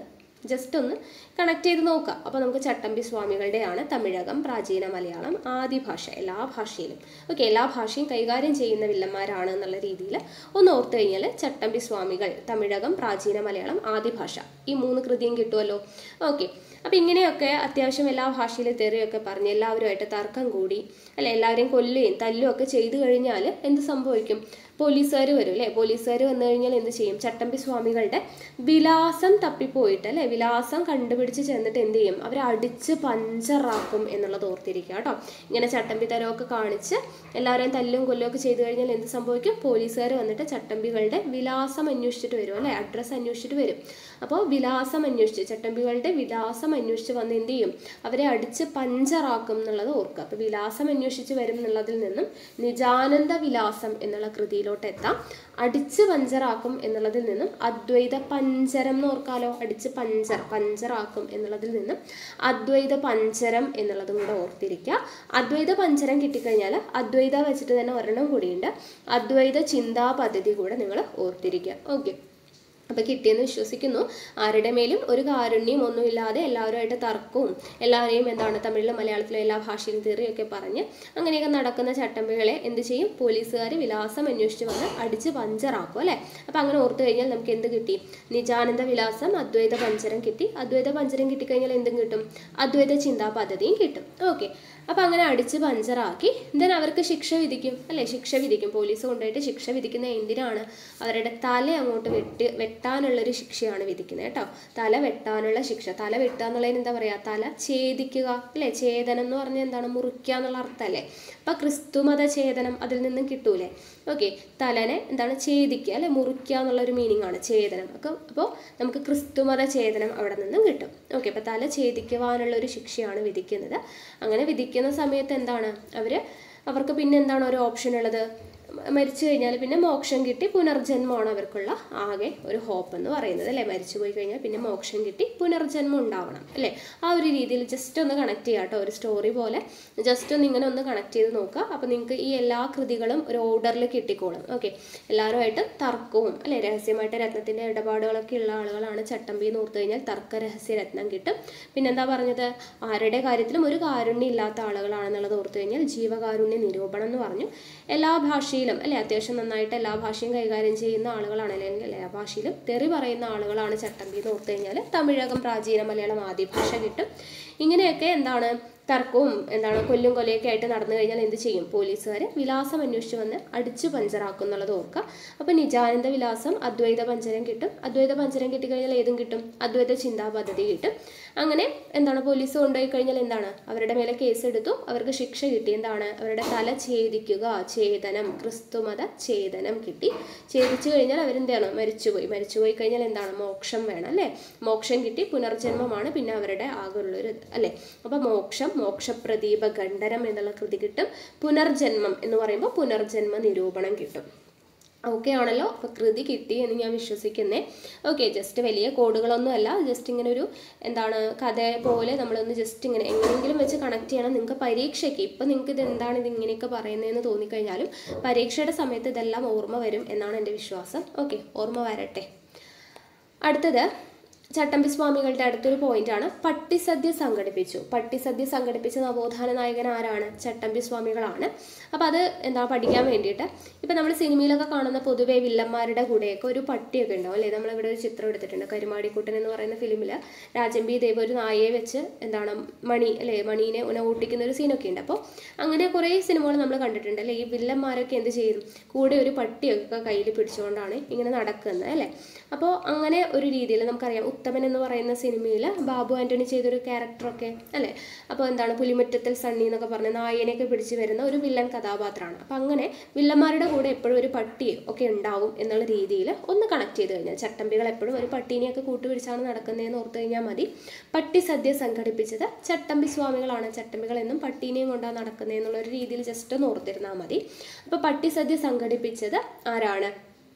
ജസ്റ്റ് ഒന്ന് കണക്ട് ചെയ്ത് നോക്കാം അപ്പോൾ നമുക്ക് ചട്ടമ്പി സ്വാമികളുടെയാണ് തമിഴകം പ്രാചീന മലയാളം ആദി ഭാഷ എല്ലാ ഭാഷയിലും ഓക്കെ എല്ലാ ഭാഷയും കൈകാര്യം ചെയ്യുന്ന വില്ലന്മാരാണ് എന്നുള്ള രീതിയിൽ ഒന്ന് ഓർത്ത് കഴിഞ്ഞാൽ ചട്ടമ്പി സ്വാമികൾ തമിഴകം പ്രാചീന മലയാളം ആദി ഭാഷ ഈ മൂന്ന് കൃതിയും കിട്ടുമല്ലോ ഓക്കെ അപ്പം ഇങ്ങനെയൊക്കെ അത്യാവശ്യം എല്ലാ ഭാഷയിലും തെറിയൊക്കെ പറഞ്ഞ് എല്ലാവരുമായിട്ട് തർക്കം കൂടി അല്ലെ എല്ലാവരെയും കൊല്ലുകയും തല്ലുകയും ഒക്കെ ചെയ്തു കഴിഞ്ഞാൽ എന്ത് സംഭവിക്കും പോലീസുകാർ വരും അല്ലേ പോലീസുകാർ വന്നു കഴിഞ്ഞാൽ എന്ത് ചെയ്യും ചട്ടമ്പി സ്വാമികളുടെ വിലാസം തപ്പിപ്പോയിട്ട് അല്ലേ വിലാസം കണ്ടുപിടിച്ച് ചെന്നിട്ട് എന്ത് ചെയ്യും അവരെ അടിച്ച് പഞ്ചറാക്കും എന്നുള്ളത് ഓർത്തിരിക്കുക കേട്ടോ ഇങ്ങനെ ചട്ടമ്പി തരമൊക്കെ കാണിച്ച് എല്ലാവരെയും തല്ലും കൊല്ലും ഒക്കെ ചെയ്തു കഴിഞ്ഞാൽ എന്ത് സംഭവിക്കും പോലീസുകാർ വന്നിട്ട് ചട്ടമ്പികളുടെ വിലാസം അന്വേഷിച്ചിട്ട് വരും അല്ലേ അഡ്രസ്സ് അന്വേഷിച്ചിട്ട് വരും അപ്പോൾ വിലാസം അന്വേഷിച്ച് ചട്ടമ്പികളുടെ വിലാസം അന്വേഷിച്ച് വന്ന് എന്ത് ചെയ്യും അവരെ അടിച്ച് പഞ്ചറാക്കും എന്നുള്ളത് ഓർക്കുക അപ്പോൾ വിലാസം അന്വേഷിച്ച് വരും എന്നുള്ളതിൽ നിന്നും നിജാനന്ദ വിലാസം എന്നുള്ള കൃതിയിലോട്ട് എത്താം അടിച്ച് പഞ്ചറാക്കും എന്നുള്ളതിൽ നിന്നും അദ്വൈത പഞ്ചരം എന്ന് ഓർക്കാലോ അടിച്ച് പഞ്ചർ പഞ്ചറാക്കും എന്നുള്ളതിൽ നിന്നും അദ്വൈത പഞ്ചരം എന്നുള്ളതും കൂടെ ഓർത്തിരിക്കുക അദ്വൈത പഞ്ചരം കിട്ടിക്കഴിഞ്ഞാൽ അദ്വൈത വെച്ചിട്ട് തന്നെ ഒരെണ്ണം കൂടിയുണ്ട് അദ്വൈത ചിന്താ പദ്ധതി കൂടെ നിങ്ങൾ ഓർത്തിരിക്കുക ഓക്കെ അപ്പോൾ കിട്ടിയെന്ന് വിശ്വസിക്കുന്നു ആരുടെ മേലും ഒരു കാരുണ്യം ഒന്നുമില്ലാതെ എല്ലാവരുമായിട്ട് തർക്കവും എല്ലാവരെയും എന്താണ് തമിഴിലും മലയാളത്തിലും എല്ലാ ഭാഷയിലും തെറിയൊക്കെ പറഞ്ഞ് അങ്ങനെയൊക്കെ നടക്കുന്ന ചട്ടമ്പികളെ എന്ത് ചെയ്യും പോലീസുകാർ വിലാസം അന്വേഷിച്ച് വന്ന് അടിച്ച് പഞ്ചറാക്കും അല്ലേ അപ്പോൾ അങ്ങനെ ഓർത്തു കഴിഞ്ഞാൽ നമുക്ക് എന്ത് കിട്ടി നിജാനന്ദ വിലാസം അദ്വൈത പഞ്ചരം കിട്ടി അദ്വൈത പഞ്ചരം കിട്ടിക്കഴിഞ്ഞാൽ എന്തും കിട്ടും അദ്വൈത ചിന്താ പദ്ധതിയും കിട്ടും ഓക്കെ അപ്പോൾ അങ്ങനെ അടിച്ച് പഞ്ചറാക്കി ദെൻ അവർക്ക് ശിക്ഷ വിധിക്കും അല്ലേ ശിക്ഷ വിധിക്കും പോലീസ് കൊണ്ടുപോയിട്ട് ശിക്ഷ വിധിക്കുന്ന എന്തിനാണ് അവരുടെ തല അങ്ങോട്ട് വെട്ടി വെട്ടാനുള്ളൊരു ശിക്ഷയാണ് വിധിക്കുന്നത് കേട്ടോ തല വെട്ടാനുള്ള ശിക്ഷ തല വെട്ടുക എന്നുള്ളതിന് എന്താ പറയുക തല ഛേദിക്കുക അല്ലേ ഛേദനം എന്ന് പറഞ്ഞാൽ എന്താണ് മുറിക്കുക എന്നുള്ള അർത്ഥമല്ലേ അപ്പം ക്രിസ്തുമത ഛേദനം അതിൽ നിന്നും കിട്ടൂലേ ഓക്കെ തലനെ എന്താണ് ഛേദിക്കുക അല്ലെ മുറിക്കുക എന്നുള്ള ഒരു മീനിങ് ആണ് ഛേദനം ഒക്കെ അപ്പോൾ നമുക്ക് ക്രിസ്തുമത ഛേദനം അവിടെ നിന്നും കിട്ടും ഓക്കെ അപ്പോൾ തല ഛേദിക്കുവാനുള്ള ഒരു ശിക്ഷയാണ് വിധിക്കുന്നത് അങ്ങനെ വിധിക്കുന്ന സമയത്ത് എന്താണ് അവർ അവർക്ക് പിന്നെ എന്താണ് ഒരു ഓപ്ഷൻ ഉള്ളത് മരിച്ചു കഴിഞ്ഞാൽ പിന്നെ മോക്ഷം കിട്ടി പുനർജന്മമാണ് അവർക്കുള്ള ആകെ ഒരു ഹോപ്പ് എന്ന് പറയുന്നത് അല്ലേ മരിച്ചു പോയി കഴിഞ്ഞാൽ പിന്നെ മോക്ഷം കിട്ടി പുനർജന്മം ഉണ്ടാവണം അല്ലേ ആ ഒരു രീതിയിൽ ജസ്റ്റ് ഒന്ന് കണക്ട് ചെയ്യാം കേട്ടോ ഒരു സ്റ്റോറി പോലെ ജസ്റ്റ് ഒന്ന് ഇങ്ങനെ ഒന്ന് കണക്ട് ചെയ്ത് നോക്കുക അപ്പോൾ നിങ്ങൾക്ക് ഈ എല്ലാ കൃതികളും ഒരു ഓർഡറിൽ കിട്ടിക്കോളും ഓക്കെ എല്ലാവരുമായിട്ട് തർക്കവും അല്ലേ രഹസ്യമായിട്ട് രത്നത്തിൻ്റെ ഇടപാടുകളൊക്കെ ഉള്ള ആളുകളാണ് ചട്ടമ്പി എന്ന് ഓർത്ത് കഴിഞ്ഞാൽ തർക്ക രഹസ്യ രത്നം കിട്ടും പിന്നെന്താ പറഞ്ഞത് ആരുടെ കാര്യത്തിലും ഒരു കാരുണ്യം ഇല്ലാത്ത ആളുകളാണെന്നുള്ളത് ഓർത്ത് കഴിഞ്ഞാൽ ജീവകാരുണ്യ നിരൂപണം എന്ന് പറഞ്ഞു എല്ലാ ഭാഷയിലും അല്ലെ അത്യാവശ്യം നന്നായിട്ട് എല്ലാ ഭാഷയും കൈകാര്യം ചെയ്യുന്ന ആളുകളാണ് അല്ലെങ്കിൽ എല്ലാ ഭാഷയിലും തെറി പറയുന്ന ആളുകളാണ് ചട്ടമ്പി എന്ന് ഓർത്ത് കഴിഞ്ഞാൽ തമിഴകം പ്രാചീന മലയാളം ആദ്യ ഭാഷ കിട്ടും ഇങ്ങനെയൊക്കെ എന്താണ് തർക്കവും എന്താണ് കൊല്ലും കൊലയൊക്കെ ആയിട്ട് നടന്നു കഴിഞ്ഞാൽ എന്ത് ചെയ്യും പോലീസുകാർ വിലാസം അന്വേഷിച്ച് വന്ന് അടിച്ചു പഞ്ചറാക്കും എന്നുള്ളത് ഓർക്കുക അപ്പോൾ നിജാനന്ദ വിലാസം അദ്വൈത പഞ്ചരം കിട്ടും അദ്വൈത പഞ്ചരം കിട്ടിക്കഴിഞ്ഞാൽ ഏതും കിട്ടും അദ്വൈത ചിന്താ പദ്ധതി കിട്ടും അങ്ങനെ എന്താണ് പോലീസ് കൊണ്ടുപോയി കഴിഞ്ഞാൽ എന്താണ് അവരുടെ മേലെ കേസ് എടുത്തു അവർക്ക് ശിക്ഷ കിട്ടി എന്താണ് അവരുടെ തല ഛേദിക്കുക ഛേദനം ക്രിസ്തുമത ഛേദനം കിട്ടി ഛേദിച്ചു കഴിഞ്ഞാൽ അവരെന്താണ് മരിച്ചുപോയി മരിച്ചുപോയി കഴിഞ്ഞാൽ എന്താണ് മോക്ഷം വേണം അല്ലേ മോക്ഷം കിട്ടി പുനർജന്മമാണ് പിന്നെ അവരുടെ ആകെയുള്ളൊരു അല്ലേ അപ്പോൾ മോക്ഷം മോക്ഷപ്രദീപ ഖണ്ഡനം എന്നുള്ള കൃതി കിട്ടും പുനർജന്മം എന്ന് പറയുമ്പോൾ പുനർജന്മ നിരൂപണം കിട്ടും ഓക്കെ ആണല്ലോ അപ്പോൾ കൃതി കിട്ടി എന്ന് ഞാൻ വിശ്വസിക്കുന്നേ ഓക്കെ ജസ്റ്റ് വലിയ കോഡുകളൊന്നും അല്ല ജസ്റ്റ് ഇങ്ങനെ ഒരു എന്താണ് കഥ പോലെ നമ്മളൊന്ന് ജസ്റ്റ് ഇങ്ങനെ എങ്ങനെയെങ്കിലും വെച്ച് കണക്ട് ചെയ്യണം നിങ്ങൾക്ക് പരീക്ഷയ്ക്ക് ഇപ്പം നിങ്ങൾക്ക് ഇത് എന്താണ് ഇത് ഇങ്ങനെയൊക്കെ പറയുന്നതെന്ന് തോന്നിക്കഴിഞ്ഞാലും പരീക്ഷയുടെ സമയത്ത് ഇതെല്ലാം ഓർമ്മ വരും എന്നാണ് എൻ്റെ വിശ്വാസം ഓക്കെ ഓർമ്മ വരട്ടെ അടുത്തത് ചട്ടമ്പി സ്വാമികളുടെ അടുത്തൊരു പോയിന്റാണ് പട്ടിസദ്യ സംഘടിപ്പിച്ചു പട്ടിസദ്യ സംഘടിപ്പിച്ച നവോത്ഥാന നായകൻ ആരാണ് ചട്ടമ്പി സ്വാമികളാണ് അപ്പോൾ അത് എന്താ പഠിക്കാൻ വേണ്ടിയിട്ട് ഇപ്പം നമ്മൾ സിനിമയിലൊക്കെ കാണുന്ന പൊതുവേ വില്ലന്മാരുടെ കൂടെയൊക്കെ ഒരു പട്ടിയൊക്കെ ഉണ്ടാവും അല്ലേ നമ്മളിവിടെ ഒരു ചിത്രം എടുത്തിട്ടുണ്ട് കരുമാടിക്കുട്ടൻ എന്ന് പറയുന്ന ഫിലിമിൽ രാജമ്പി ദേവ് ഒരു നായയെ വെച്ച് എന്താണ് മണി അല്ലേ മണീനെ ഉന ഊട്ടിക്കുന്ന ഒരു സീനൊക്കെ ഉണ്ട് അപ്പോൾ അങ്ങനെ കുറേ സിനിമകൾ നമ്മൾ കണ്ടിട്ടുണ്ട് അല്ലേ ഈ വില്ലന്മാരൊക്കെ എന്ത് ചെയ്യും കൂടെ ഒരു പട്ടിയൊക്കെ കയ്യിൽ പിടിച്ചുകൊണ്ടാണ് ഇങ്ങനെ നടക്കുന്നത് അല്ലേ അപ്പോൾ അങ്ങനെ ഒരു രീതിയിൽ നമുക്കറിയാം ഉത്തമൻ എന്ന് പറയുന്ന സിനിമയിൽ ബാബു ആൻ്റണി ചെയ്തൊരു ക്യാരക്ടറൊക്കെ അല്ലേ അപ്പോൾ എന്താണ് പുലിമുറ്റത്തിൽ സണ്ണി എന്നൊക്കെ പറഞ്ഞ നായനെയൊക്കെ പിടിച്ചു വരുന്ന ഒരു വില്ലൻ കഥാപാത്രമാണ് അപ്പോൾ അങ്ങനെ വില്ലന്മാരുടെ കൂടെ എപ്പോഴും ഒരു പട്ടി ഒക്കെ ഉണ്ടാവും എന്നുള്ള രീതിയിൽ ഒന്ന് കണക്ട് ചെയ്ത് കഴിഞ്ഞാൽ ചട്ടമ്പികൾ എപ്പോഴും ഒരു പട്ടീനെയൊക്കെ കൂട്ടുപിടിച്ചാണ് നടക്കുന്നതെന്ന് ഓർത്ത് കഴിഞ്ഞാൽ മതി പട്ടി സദ്യ സംഘടിപ്പിച്ചത് ചട്ടമ്പി സ്വാമികളാണ് ചട്ടമ്പികൾ എന്നും പട്ടീനെയും കൊണ്ടാണ് നടക്കുന്നത് എന്നുള്ള ഒരു രീതിയിൽ ജസ്റ്റ് ഒന്ന് ഓർത്തിരുന്നാൽ മതി അപ്പോൾ പട്ടി സദ്യ സംഘടിപ്പിച്ചത് ആരാണ്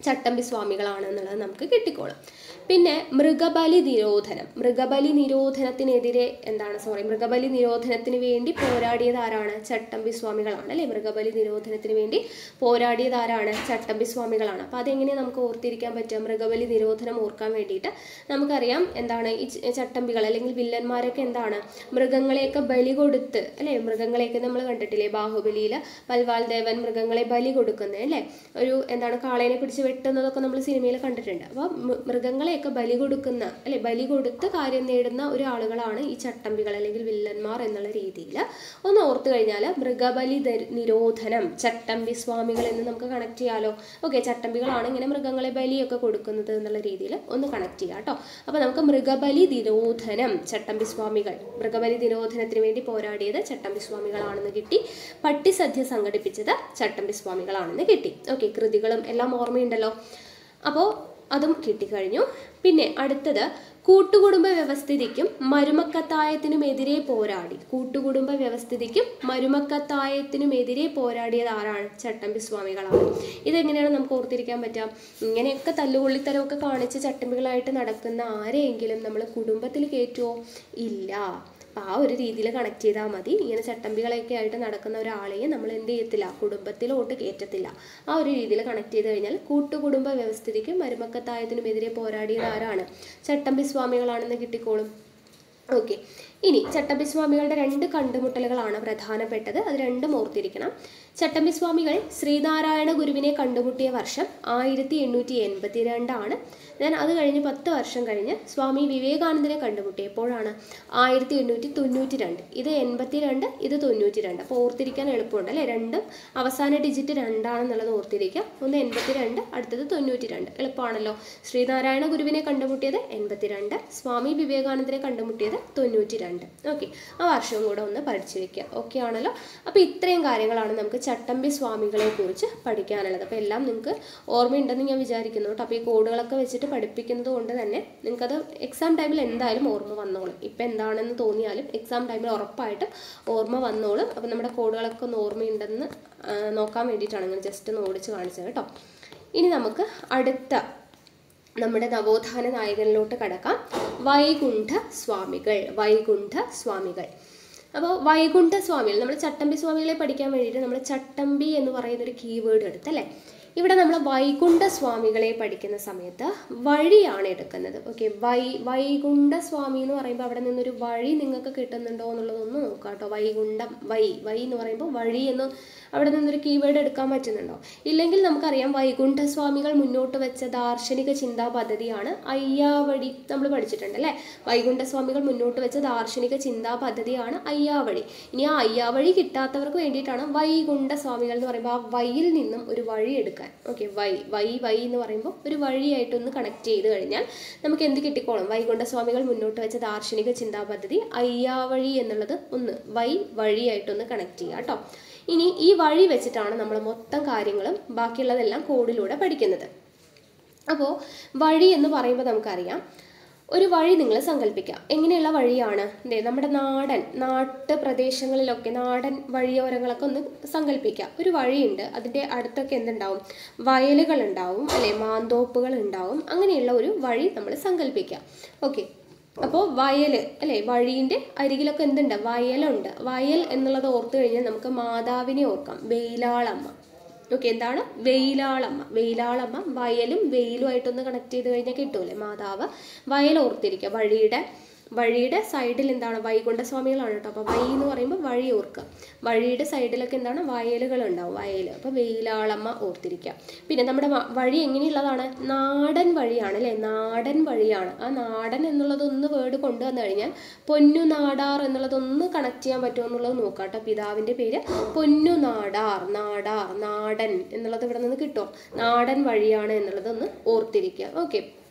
ചട്ടമ്പി സ്വാമികളാണ് എന്നുള്ളത് നമുക്ക് കിട്ടിക്കോളും പിന്നെ മൃഗബലി നിരോധനം മൃഗബലി നിരോധനത്തിനെതിരെ എന്താണ് സോറി മൃഗബലി നിരോധനത്തിന് വേണ്ടി പോരാടിയത് ആരാണ് ചട്ടമ്പി സ്വാമികളാണ് അല്ലേ മൃഗബലി നിരോധനത്തിന് വേണ്ടി പോരാടിയത് ആരാണ് ചട്ടമ്പി സ്വാമികളാണ് അപ്പോൾ അതെങ്ങനെ നമുക്ക് ഓർത്തിരിക്കാൻ പറ്റുക മൃഗബലി നിരോധനം ഓർക്കാൻ വേണ്ടിയിട്ട് നമുക്കറിയാം എന്താണ് ഈ ച- ചട്ടമ്പികൾ അല്ലെങ്കിൽ വില്ലന്മാരൊക്കെ എന്താണ് മൃഗങ്ങളെയൊക്കെ ബലി കൊടുത്ത് അല്ലേ മൃഗങ്ങളെയൊക്കെ നമ്മൾ കണ്ടിട്ടില്ലേ ബാഹുബലിയിൽ പൽവാൽ ദേവൻ മൃഗങ്ങളെ ബലി കൊടുക്കുന്നത് അല്ലേ ഒരു എന്താണ് കാളേനെ പിടിച്ച് വെട്ടുന്നതൊക്കെ നമ്മൾ സിനിമയിൽ കണ്ടിട്ടുണ്ട് അപ്പോൾ മൃഗങ്ങളെയൊക്കെ ബലി കൊടുക്കുന്ന അല്ലെ ബലി കൊടുത്ത് കാര്യം നേടുന്ന ഒരു ആളുകളാണ് ഈ ചട്ടമ്പികൾ അല്ലെങ്കിൽ വില്ലന്മാർ എന്നുള്ള രീതിയിൽ ഒന്ന് ഓർത്തു കഴിഞ്ഞാൽ മൃഗബലി ധ- നിരോധനം ചട്ടമ്പി സ്വാമികൾ എന്ന് നമുക്ക് കണക്ട് ചെയ്യാലോ ഓക്കെ ചട്ടമ്പികളാണ് ഇങ്ങനെ മൃഗങ്ങളെ ബലിയൊക്കെ കൊടുക്കുന്നത് എന്നുള്ള രീതിയിൽ ഒന്ന് കണക്ട് ചെയ്യാം കേട്ടോ അപ്പോൾ നമുക്ക് മൃഗബലി നിരോധനം ചട്ടമ്പി സ്വാമികൾ മൃഗബലി നിരോധനത്തിന് വേണ്ടി പോരാടിയത് ചട്ടമ്പി സ്വാമികളാണെന്ന് കിട്ടി പട്ടിസദ്യ സംഘടിപ്പിച്ചത് ചട്ടമ്പി സ്വാമികളാണെന്ന് കിട്ടി ഓക്കെ കൃതികളും എല്ലാം ഓർമ്മയുണ്ടല്ലോ അപ്പോൾ അതും കിട്ടിക്കഴിഞ്ഞു പിന്നെ അടുത്തത് കൂട്ടുകുടുംബ വ്യവസ്ഥിതിക്കും മരുമക്കത്തായത്തിനുമെതിരെ പോരാടി കൂട്ടുകുടുംബ വ്യവസ്ഥിതിക്കും മരുമക്കത്തായത്തിനുമെതിരെ പോരാടിയത് ആരാണ് ചട്ടമ്പി സ്വാമികളാണ് ഇതെങ്ങനെയാണ് നമുക്ക് ഓർത്തിരിക്കാൻ പറ്റുക ഇങ്ങനെയൊക്കെ തല്ലുകൊള്ളിത്തരമൊക്കെ കാണിച്ച് ചട്ടമ്പികളായിട്ട് നടക്കുന്ന ആരെയെങ്കിലും നമ്മൾ കുടുംബത്തിൽ കയറ്റുമോ ഇല്ല അപ്പോൾ ആ ഒരു രീതിയിൽ കണക്ട് ചെയ്താൽ മതി ഇങ്ങനെ ചട്ടമ്പികളൊക്കെ ആയിട്ട് നടക്കുന്ന ഒരാളെയും നമ്മൾ എന്ത് ചെയ്യത്തില്ല കുടുംബത്തിലോട്ട് കയറ്റത്തില്ല ആ ഒരു രീതിയിൽ കണക്ട് ചെയ്ത് കഴിഞ്ഞാൽ കൂട്ടുകുടുംബ വ്യവസ്ഥിതിക്കും മരുമക്കത്തായത്തിനുമെതിരെ പോരാടിയത് ആരാണ് ചട്ടമ്പി സ്വാമികളാണെന്ന് കിട്ടിക്കോളും ഓക്കെ ഇനി ചട്ടമ്പി സ്വാമികളുടെ രണ്ട് കണ്ടുമുട്ടലുകളാണ് പ്രധാനപ്പെട്ടത് അത് രണ്ടും ഓർത്തിരിക്കണം ചട്ടമ്പി സ്വാമികൾ ശ്രീനാരായണ ഗുരുവിനെ കണ്ടുമുട്ടിയ വർഷം ആയിരത്തി എണ്ണൂറ്റി എൺപത്തി രണ്ടാണ് ദെൻ അത് കഴിഞ്ഞ് പത്ത് വർഷം കഴിഞ്ഞ് സ്വാമി വിവേകാനന്ദനെ കണ്ടുമുട്ടിയപ്പോഴാണ് ആയിരത്തി എണ്ണൂറ്റി തൊണ്ണൂറ്റി രണ്ട് ഇത് എൺപത്തി രണ്ട് ഇത് തൊണ്ണൂറ്റി രണ്ട് അപ്പോൾ ഓർത്തിരിക്കാൻ എളുപ്പമുണ്ട് അല്ലേ രണ്ടും അവസാന ഡിജിറ്റ് രണ്ടാണെന്നുള്ളത് ഓർത്തിരിക്കുക ഒന്ന് എൺപത്തി രണ്ട് അടുത്തത് തൊണ്ണൂറ്റി രണ്ട് എളുപ്പമാണല്ലോ ശ്രീനാരായണ ഗുരുവിനെ കണ്ടുമുട്ടിയത് എൺപത്തി രണ്ട് സ്വാമി വിവേകാനന്ദനെ കണ്ടുമുട്ടിയത് തൊണ്ണൂറ്റി രണ്ട് ഓക്കെ ആ വർഷവും കൂടെ ഒന്ന് പഠിച്ചു വെക്കുക ഓക്കെ ആണല്ലോ അപ്പോൾ ഇത്രയും കാര്യങ്ങളാണ് നമുക്ക് ചട്ടമ്പി സ്വാമികളെ കുറിച്ച് പഠിക്കാനുള്ളത് അപ്പോൾ എല്ലാം നിങ്ങൾക്ക് ഓർമ്മയുണ്ടെന്ന് ഞാൻ വിചാരിക്കുന്നു കേട്ടോ അപ്പോൾ ഈ കോഡുകളൊക്കെ വെച്ചിട്ട് പഠിപ്പിക്കുന്നത് കൊണ്ട് തന്നെ നിങ്ങൾക്കത് എക്സാം ടൈമിൽ എന്തായാലും ഓർമ്മ വന്നോളും ഇപ്പം എന്താണെന്ന് തോന്നിയാലും എക്സാം ടൈമിൽ ഉറപ്പായിട്ടും ഓർമ്മ വന്നോളും അപ്പോൾ നമ്മുടെ കോഡുകളൊക്കെ ഒന്ന് ഓർമ്മയുണ്ടെന്ന് ആ, നോക്കാൻ വേണ്ടിയിട്ടാണ് ഇങ്ങനെ ജസ്റ്റ് ഒന്ന് ഓടിച്ച് കാണിച്ചത് കേട്ടോ ഇനി നമുക്ക് അടുത്ത നമ്മുടെ നവോത്ഥാന നായകനിലോട്ട് കടക്കാം വൈകുണ്ഠ സ്വാമികൾ വൈകുണ്ഠ സ്വാമികൾ അപ്പോൾ വൈകുണ്ഠ സ്വാമികൾ നമ്മൾ ചട്ടമ്പി സ്വാമികളെ പഠിക്കാൻ വേണ്ടിയിട്ട് നമ്മൾ ചട്ടമ്പി എന്ന് പറയുന്ന ഒരു കീവേഡ് എടുത്തല്ലേ ഇവിടെ നമ്മൾ വൈകുണ്ഠ സ്വാമികളെ പഠിക്കുന്ന സമയത്ത് വഴിയാണ് എടുക്കുന്നത് ഓക്കെ വൈ വൈകുണ്ഠ സ്വാമി എന്ന് പറയുമ്പോൾ അവിടെ നിന്നൊരു വഴി നിങ്ങൾക്ക് കിട്ടുന്നുണ്ടോ എന്നുള്ളതൊന്ന് നോക്കാം കേട്ടോ വൈകുണ്ഠം വൈ വൈ എന്ന് പറയുമ്പോൾ വഴി എന്ന് അവിടെ നിന്നൊരു കീവേഡ് എടുക്കാൻ പറ്റുന്നുണ്ടോ ഇല്ലെങ്കിൽ നമുക്കറിയാം വൈകുണ്ഠ സ്വാമികൾ മുന്നോട്ട് വെച്ച ദാർശനിക ചിന്താ പദ്ധതിയാണ് അയ്യാവഴി നമ്മൾ പഠിച്ചിട്ടുണ്ട് അല്ലേ വൈകുണ്ഠ സ്വാമികൾ മുന്നോട്ട് വെച്ച ദാർശനിക ചിന്താ പദ്ധതിയാണ് അയ്യാവഴി ഇനി ആ അയ്യാവഴി കിട്ടാത്തവർക്ക് വേണ്ടിയിട്ടാണ് വൈകുണ്ഠ സ്വാമികൾ എന്ന് പറയുമ്പോൾ ആ വഴിയിൽ നിന്നും ഒരു വഴി എടുക്കാൻ ഓക്കെ വൈ വൈ വൈ എന്ന് പറയുമ്പോൾ ഒരു വഴിയായിട്ടൊന്ന് കണക്ട് ചെയ്ത് കഴിഞ്ഞാൽ നമുക്ക് എന്ത് കിട്ടിക്കോളും വൈകുണ്ഠ സ്വാമികൾ മുന്നോട്ട് വെച്ച ദാർശനിക ചിന്താ പദ്ധതി അയ്യാവഴി എന്നുള്ളത് ഒന്ന് വൈ വഴിയായിട്ടൊന്ന് കണക്ട് ചെയ്യുക കേട്ടോ ഇനി ഈ വഴി വെച്ചിട്ടാണ് നമ്മൾ മൊത്തം കാര്യങ്ങളും ബാക്കിയുള്ളതെല്ലാം കോഡിലൂടെ പഠിക്കുന്നത് അപ്പോൾ വഴി എന്ന് പറയുമ്പോൾ നമുക്കറിയാം ഒരു വഴി നിങ്ങൾ സങ്കല്പിക്കാം എങ്ങനെയുള്ള വഴിയാണ് ദേ നമ്മുടെ നാടൻ നാട്ട് പ്രദേശങ്ങളിലൊക്കെ നാടൻ വഴിയോരങ്ങളൊക്കെ ഒന്ന് സങ്കല്പിക്കാം ഒരു വഴിയുണ്ട് അതിൻ്റെ അടുത്തൊക്കെ എന്തുണ്ടാവും വയലുകൾ ഉണ്ടാവും അല്ലെ മാന്തോപ്പുകൾ ഉണ്ടാവും അങ്ങനെയുള്ള ഒരു വഴി നമ്മൾ സങ്കല്പിക്കാം ഓക്കെ അപ്പോൾ വയൽ അല്ലേ വഴീൻ്റെ അരികിലൊക്കെ എന്തുണ്ട് വയലുണ്ട് വയൽ എന്നുള്ളത് ഓർത്ത് കഴിഞ്ഞാൽ നമുക്ക് മാതാവിനെ ഓർക്കാം വെയിലാളമ്മ ഓക്കെ എന്താണ് വെയിലാളമ്മ വെയിലാളമ്മ വയലും വെയിലുമായിട്ടൊന്ന് കണക്ട് ചെയ്ത് കഴിഞ്ഞാൽ കിട്ടൂലേ മാതാവ് വയൽ ഓർത്തിരിക്കുക വഴിയുടെ വഴിയുടെ സൈഡിൽ എന്താണ് വൈകുണ്ഠ സ്വാമികളാണ് കേട്ടോ അപ്പോൾ വൈ എന്ന് പറയുമ്പോൾ വഴി ഓർക്കുക വഴിയുടെ സൈഡിലൊക്കെ എന്താണ് വയലുകൾ ഉണ്ടാവും വയൽ അപ്പോൾ വെയിലാളമ്മ ഓർത്തിരിക്കുക പിന്നെ നമ്മുടെ വ- വഴി എങ്ങനെയുള്ളതാണ് നാടൻ വഴിയാണ് അല്ലേ നാടൻ വഴിയാണ് ആ നാടൻ എന്നുള്ളതൊന്ന് വേർഡ് കൊണ്ടുവന്നു കഴിഞ്ഞാൽ പൊന്നു നാടാർ എന്നുള്ളതൊന്ന് കണക്ട് ചെയ്യാൻ പറ്റുമോ എന്നുള്ളത് നോക്കാം കേട്ടോ പിതാവിൻ്റെ പേര് പൊന്നു നാടാർ നാടാർ നാടൻ എന്നുള്ളത് ഇവിടെ നിന്ന് കിട്ടും നാടൻ വഴിയാണ് എന്നുള്ളത് ഒന്ന് ഓർത്തിരിക്കുക ഓക്കെ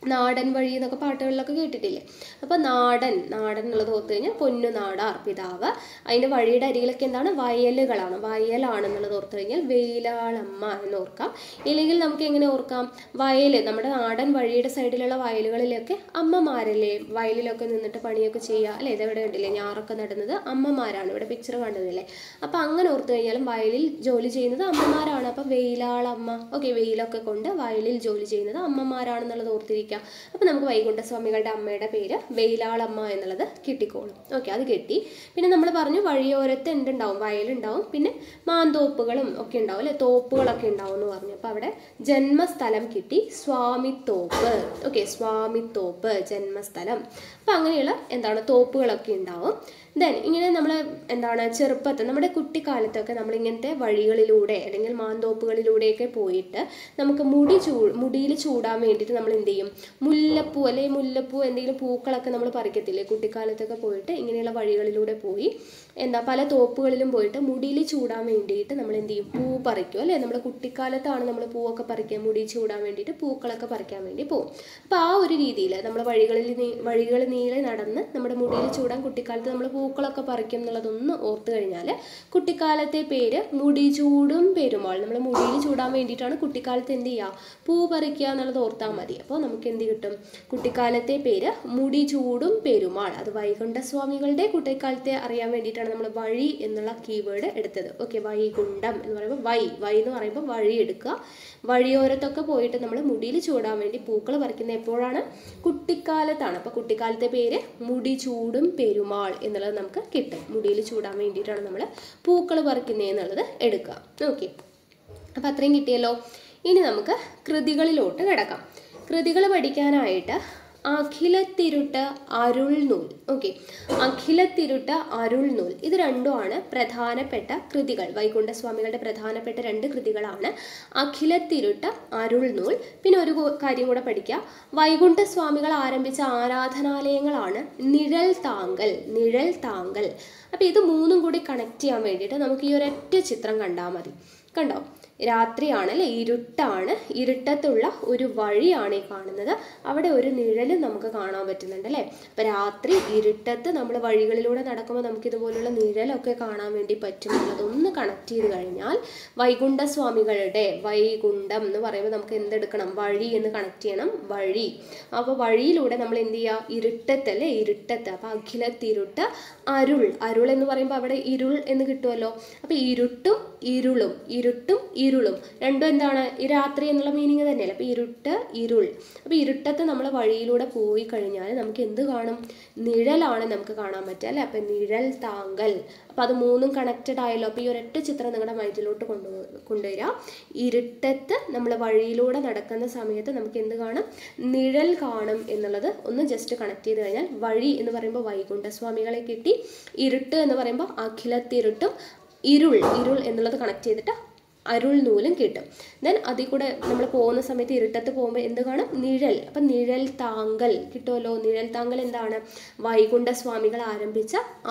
നാടൻ വഴി എന്നൊക്കെ പാട്ടുകളിലൊക്കെ കേട്ടിട്ടില്ലേ അപ്പോൾ നാടൻ നാടൻ എന്നുള്ളത് ഓർത്ത് കഴിഞ്ഞാൽ പൊന്നു നാടാർ പിതാവ് അതിൻ്റെ വഴിയുടെ അരികിലൊക്കെ എന്താണ് വയലുകളാണ് വയലാണെന്നുള്ളത് ഓർത്ത് കഴിഞ്ഞാൽ വെയിലാളമ്മ എന്ന് ഓർക്കാം ഇല്ലെങ്കിൽ നമുക്ക് എങ്ങനെ ഓർക്കാം വയൽ നമ്മുടെ നാടൻ വഴിയുടെ സൈഡിലുള്ള വയലുകളിലൊക്കെ അമ്മമാരല്ലേ വയലിലൊക്കെ നിന്നിട്ട് പണിയൊക്കെ ചെയ്യുക അല്ലേ ഇതെവിടെ കണ്ടില്ലേ ഞാറൊക്കെ നടുന്നത് അമ്മമാരാണ് ഇവിടെ പിക്ചർ കണ്ടതില്ലേ അപ്പോൾ അങ്ങനെ ഓർത്ത് കഴിഞ്ഞാലും വയലിൽ ജോലി ചെയ്യുന്നത് അമ്മമാരാണ് അപ്പോൾ വെയിലാളമ്മ ഓക്കെ വെയിലൊക്കെ കൊണ്ട് വയലിൽ ജോലി ചെയ്യുന്നത് അമ്മമാരാണെന്നുള്ളത് ഓർത്തിരിക്കുക അപ്പോൾ നമുക്ക് വൈകുണ്ഠസ്വാമികളുടെ അമ്മയുടെ പേര് വെയിലാളമ്മ എന്നുള്ളത് കിട്ടിക്കോളും ഓക്കെ അത് കിട്ടി പിന്നെ നമ്മൾ പറഞ്ഞു വഴിയോരത്ത് എന്തുണ്ടാവും വയലുണ്ടാവും പിന്നെ മാന്തോപ്പുകളും ഒക്കെ ഉണ്ടാവും അല്ലെ തോപ്പുകളൊക്കെ ഉണ്ടാവും എന്ന് പറഞ്ഞു അപ്പോൾ അവിടെ ജന്മസ്ഥലം കിട്ടി സ്വാമിത്തോപ്പ് ഓക്കെ സ്വാമിത്തോപ്പ് ജന്മസ്ഥലം അപ്പം അങ്ങനെയുള്ള എന്താണ് തോപ്പുകളൊക്കെ ഉണ്ടാവും ദെൻ ഇങ്ങനെ നമ്മൾ എന്താണ് ചെറുപ്പത്തിൽ നമ്മുടെ കുട്ടിക്കാലത്തൊക്കെ നമ്മൾ ഇങ്ങനത്തെ വഴികളിലൂടെ അല്ലെങ്കിൽ മാന്തോപ്പുകളിലൂടെയൊക്കെ പോയിട്ട് നമുക്ക് മുടി ചൂ മുടിയിൽ ചൂടാൻ വേണ്ടിയിട്ട് നമ്മൾ എന്ത് ചെയ്യും മുല്ലപ്പൂ അല്ലെങ്കിൽ മുല്ലപ്പൂ എന്തെങ്കിലും പൂക്കളൊക്കെ നമ്മൾ പറിക്കത്തില്ലേ കുട്ടിക്കാലത്തൊക്കെ പോയിട്ട് ഇങ്ങനെയുള്ള വഴികളിലൂടെ പോയി എന്താ പല തോപ്പുകളിലും പോയിട്ട് മുടിയിൽ ചൂടാൻ വേണ്ടിയിട്ട് നമ്മൾ എന്ത് ചെയ്യും പൂ പറിക്കും അല്ലേ നമ്മുടെ കുട്ടിക്കാലത്താണ് നമ്മൾ പൂവൊക്കെ പറിക്കുക മുടി ചൂടാൻ വേണ്ടിയിട്ട് പൂക്കളൊക്കെ പറിക്കാൻ വേണ്ടി പോകും അപ്പോൾ ആ ഒരു രീതിയിൽ നമ്മൾ വഴികളിൽ നീ- വഴികൾ നീളെ നടന്ന് നമ്മുടെ മുടിയിൽ ചൂടാൻ കുട്ടിക്കാലത്ത് നമ്മൾ പൂക്കളൊക്കെ പറിക്കും എന്നുള്ളതൊന്ന് ഓർത്ത് കഴിഞ്ഞാൽ കുട്ടിക്കാലത്തെ പേര് മുടി ചൂടും പെരുമാൾ നമ്മൾ മുടിയിൽ ചൂടാൻ വേണ്ടിയിട്ടാണ് കുട്ടിക്കാലത്ത് എന്ത് ചെയ്യുക പൂ പറിക്കുക എന്നുള്ളത് ഓർത്താൽ മതി അപ്പോൾ നമുക്ക് എന്ത് കിട്ടും കുട്ടിക്കാലത്തെ പേര് മുടി ചൂടും പെരുമാൾ അത് വൈകുണ്ഠസ്വാമികളുടെ കുട്ടിക്കാലത്തെ അറിയാൻ വേണ്ടിയിട്ടാണ് നമ്മൾ വഴി എന്നുള്ള കീവേഡ് എടുത്തത് ഓക്കെ വൈകുണ്ഠം എന്ന് പറയുമ്പോൾ വൈ വൈ എന്ന് പറയുമ്പോൾ വഴി എടുക്കുക വഴിയോരത്തൊക്കെ പോയിട്ട് നമ്മൾ മുടിയിൽ ചൂടാൻ വേണ്ടി പൂക്കൾ പറിക്കുന്നത് എപ്പോഴാണ് കുട്ടിക്കാലത്താണ് അപ്പോൾ കുട്ടിക്കാലത്തെ പേര് മുടി ചൂടും പെരുമാൾ എന്നുള്ളത് നമുക്ക് കിട്ടും മുടിയിൽ ചൂടാൻ വേണ്ടിയിട്ടാണ് നമ്മൾ പൂക്കൾ പറിക്കുന്നത് എന്നുള്ളത് എടുക്കുക ഓക്കെ അപ്പോൾ അത്രയും കിട്ടിയല്ലോ ഇനി നമുക്ക് കൃതികളിലോട്ട് കിടക്കാം കൃതികൾ പഠിക്കാനായിട്ട് അഖിലത്തിരുട്ട് അരുൾ നൂൽ ഓക്കെ അഖിലത്തിരുട്ട് അരുൾ നൂൽ ഇത് രണ്ടുമാണ് പ്രധാനപ്പെട്ട കൃതികൾ വൈകുണ്ഠസ്വാമികളുടെ പ്രധാനപ്പെട്ട രണ്ട് കൃതികളാണ് അഖിലത്തിരുട്ട് അരുൾ നൂൽ പിന്നെ ഒരു കു- കാര്യം കൂടെ പഠിക്കുക വൈകുണ്ഠസ്വാമികൾ ആരംഭിച്ച ആരാധനാലയങ്ങളാണ് നിഴൽ താങ്കൽ നിഴൽ താങ്കൽ അപ്പോൾ ഇത് മൂന്നും കൂടി കണക്ട് ചെയ്യാൻ വേണ്ടിയിട്ട് നമുക്ക് ഈ ഒരൊറ്റ ചിത്രം കണ്ടാൽ മതി കണ്ടോ രാത്രിയാണ് അല്ലെ ഇരുട്ടാണ് ഇരുട്ടത്തുള്ള ഒരു വഴിയാണ് ഈ കാണുന്നത് അവിടെ ഒരു നിഴലും നമുക്ക് കാണാൻ പറ്റുന്നുണ്ട് അല്ലേ അപ്പം രാത്രി ഇരുട്ടത്ത് നമ്മൾ വഴികളിലൂടെ നടക്കുമ്പോൾ നമുക്ക് ഇതുപോലുള്ള നിഴലൊക്കെ കാണാൻ വേണ്ടി പറ്റും എന്നുള്ളതൊന്ന് കണക്ട് ചെയ്ത് കഴിഞ്ഞാൽ വൈകുണ്ഠസ്വാമികളുടെ വൈകുണ്ഠം എന്ന് പറയുമ്പോൾ നമുക്ക് എന്തെടുക്കണം വഴി എന്ന് കണക്ട് ചെയ്യണം വഴി അപ്പോൾ വഴിയിലൂടെ നമ്മൾ എന്ത് ചെയ്യുക ഇരുട്ടത്തല്ലേ ഇരുട്ടത്ത് അപ്പോൾ അഖിലത്തിരുട്ട് അരുൾ അരുൾ എന്ന് പറയുമ്പോൾ അവിടെ ഇരുൾ എന്ന് കിട്ടുമല്ലോ അപ്പോൾ ഇരുട്ടും ഇരുളും ഇരുട്ടും ഇരുളും രണ്ടും എന്താണ് ഈ രാത്രി എന്നുള്ള മീനിങ് തന്നെയല്ലേ അപ്പോൾ ഇരുട്ട് ഇരുൾ അപ്പോൾ ഇരുട്ടത്ത് നമ്മൾ വഴിയിലൂടെ പോയി കഴിഞ്ഞാൽ നമുക്ക് എന്ത് കാണും നിഴലാണ് നമുക്ക് കാണാൻ പറ്റുക അല്ലേ അപ്പോൾ നിഴൽ താങ്കൽ അപ്പോൾ അത് മൂന്നും കണക്റ്റഡ് ആയല്ലോ അപ്പോൾ ഈ ഒരൊറ്റ ചിത്രം നിങ്ങളുടെ മൈൻഡിലോട്ട് കൊണ്ടു കൊണ്ടുവരിക ഇരുട്ടത്ത് നമ്മൾ വഴിയിലൂടെ നടക്കുന്ന സമയത്ത് നമുക്ക് എന്ത് കാണും നിഴൽ കാണും എന്നുള്ളത് ഒന്ന് ജസ്റ്റ് കണക്ട് ചെയ്ത് കഴിഞ്ഞാൽ വഴി എന്ന് പറയുമ്പോൾ വൈകുണ്ഠസ്വാമികളെ കിട്ടി ഇരുട്ട് എന്ന് പറയുമ്പോൾ അഖിലത്തിരുട്ടും ഇരുൾ ഇരുൾ എന്നുള്ളത് കണക്ട് ചെയ്തിട്ട് അരുൾ നൂലും കിട്ടും ദെൻ അതിൽ കൂടെ നമ്മൾ പോകുന്ന സമയത്ത് ഇരുട്ടത്ത് പോകുമ്പോൾ എന്ത് കാണും നിഴൽ അപ്പം നിഴൽ താങ്കൽ കിട്ടുമല്ലോ നിഴൽ താങ്കൽ എന്താണ് വൈകുണ്ഠ സ്വാമികൾ ആരംഭിച്ച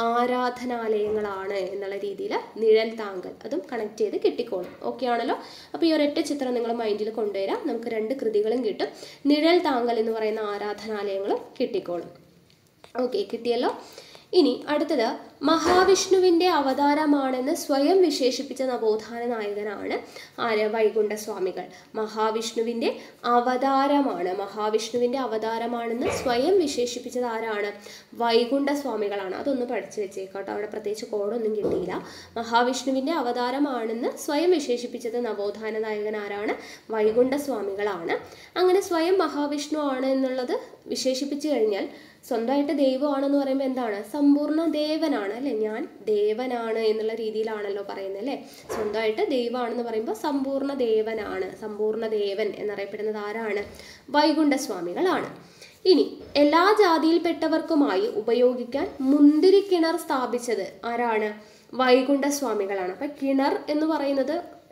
ആരാധനാലയങ്ങളാണ് എന്നുള്ള രീതിയിൽ നിഴൽ താങ്കൽ അതും കണക്ട് ചെയ്ത് കിട്ടിക്കോളും ഓക്കെ ആണല്ലോ അപ്പോൾ ഈ ഒരൊറ്റ ചിത്രം നിങ്ങൾ മൈൻഡിൽ കൊണ്ടുവരാം നമുക്ക് രണ്ട് കൃതികളും കിട്ടും നിഴൽ താങ്കൽ എന്ന് പറയുന്ന ആരാധനാലയങ്ങളും കിട്ടിക്കോളും ഓക്കെ കിട്ടിയല്ലോ ഇനി അടുത്തത് മഹാവിഷ്ണുവിൻ്റെ അവതാരമാണെന്ന് സ്വയം വിശേഷിപ്പിച്ച നവോത്ഥാന നായകനാണ് ആര് വൈകുണ്ഠസ്വാമികൾ മഹാവിഷ്ണുവിൻ്റെ അവതാരമാണ് മഹാവിഷ്ണുവിൻ്റെ അവതാരമാണെന്ന് സ്വയം വിശേഷിപ്പിച്ചത് ആരാണ് വൈകുണ്ഠസ്വാമികളാണ് അതൊന്ന് പഠിച്ചു വെച്ചേക്കാട്ടോ അവിടെ പ്രത്യേകിച്ച് കോഡൊന്നും കിട്ടിയില്ല മഹാവിഷ്ണുവിൻ്റെ അവതാരമാണെന്ന് സ്വയം വിശേഷിപ്പിച്ചത് നവോത്ഥാന നായകൻ ആരാണ് വൈകുണ്ഠസ്വാമികളാണ് അങ്ങനെ സ്വയം മഹാവിഷ്ണു ആണ് എന്നുള്ളത് വിശേഷിപ്പിച്ചു കഴിഞ്ഞാൽ സ്വന്തമായിട്ട് ദൈവമാണെന്ന് പറയുമ്പോൾ എന്താണ് സമ്പൂർണ്ണ ദേവനാണ് അല്ലേ ഞാൻ ദേവനാണ് എന്നുള്ള രീതിയിലാണല്ലോ പറയുന്നത് അല്ലേ സ്വന്തമായിട്ട് ദൈവമാണെന്ന് പറയുമ്പോൾ സമ്പൂർണ്ണ ദേവനാണ് സമ്പൂർണ്ണ ദേവൻ എന്നറിയപ്പെടുന്നത് ആരാണ് വൈകുണ്ഠസ്വാമികളാണ് ഇനി എല്ലാ ജാതിയിൽപ്പെട്ടവർക്കുമായി ഉപയോഗിക്കാൻ മുന്തിരി കിണർ സ്ഥാപിച്ചത് ആരാണ് വൈകുണ്ഠസ്വാമികളാണ് അപ്പം കിണർ എന്ന് പറയുന്നത്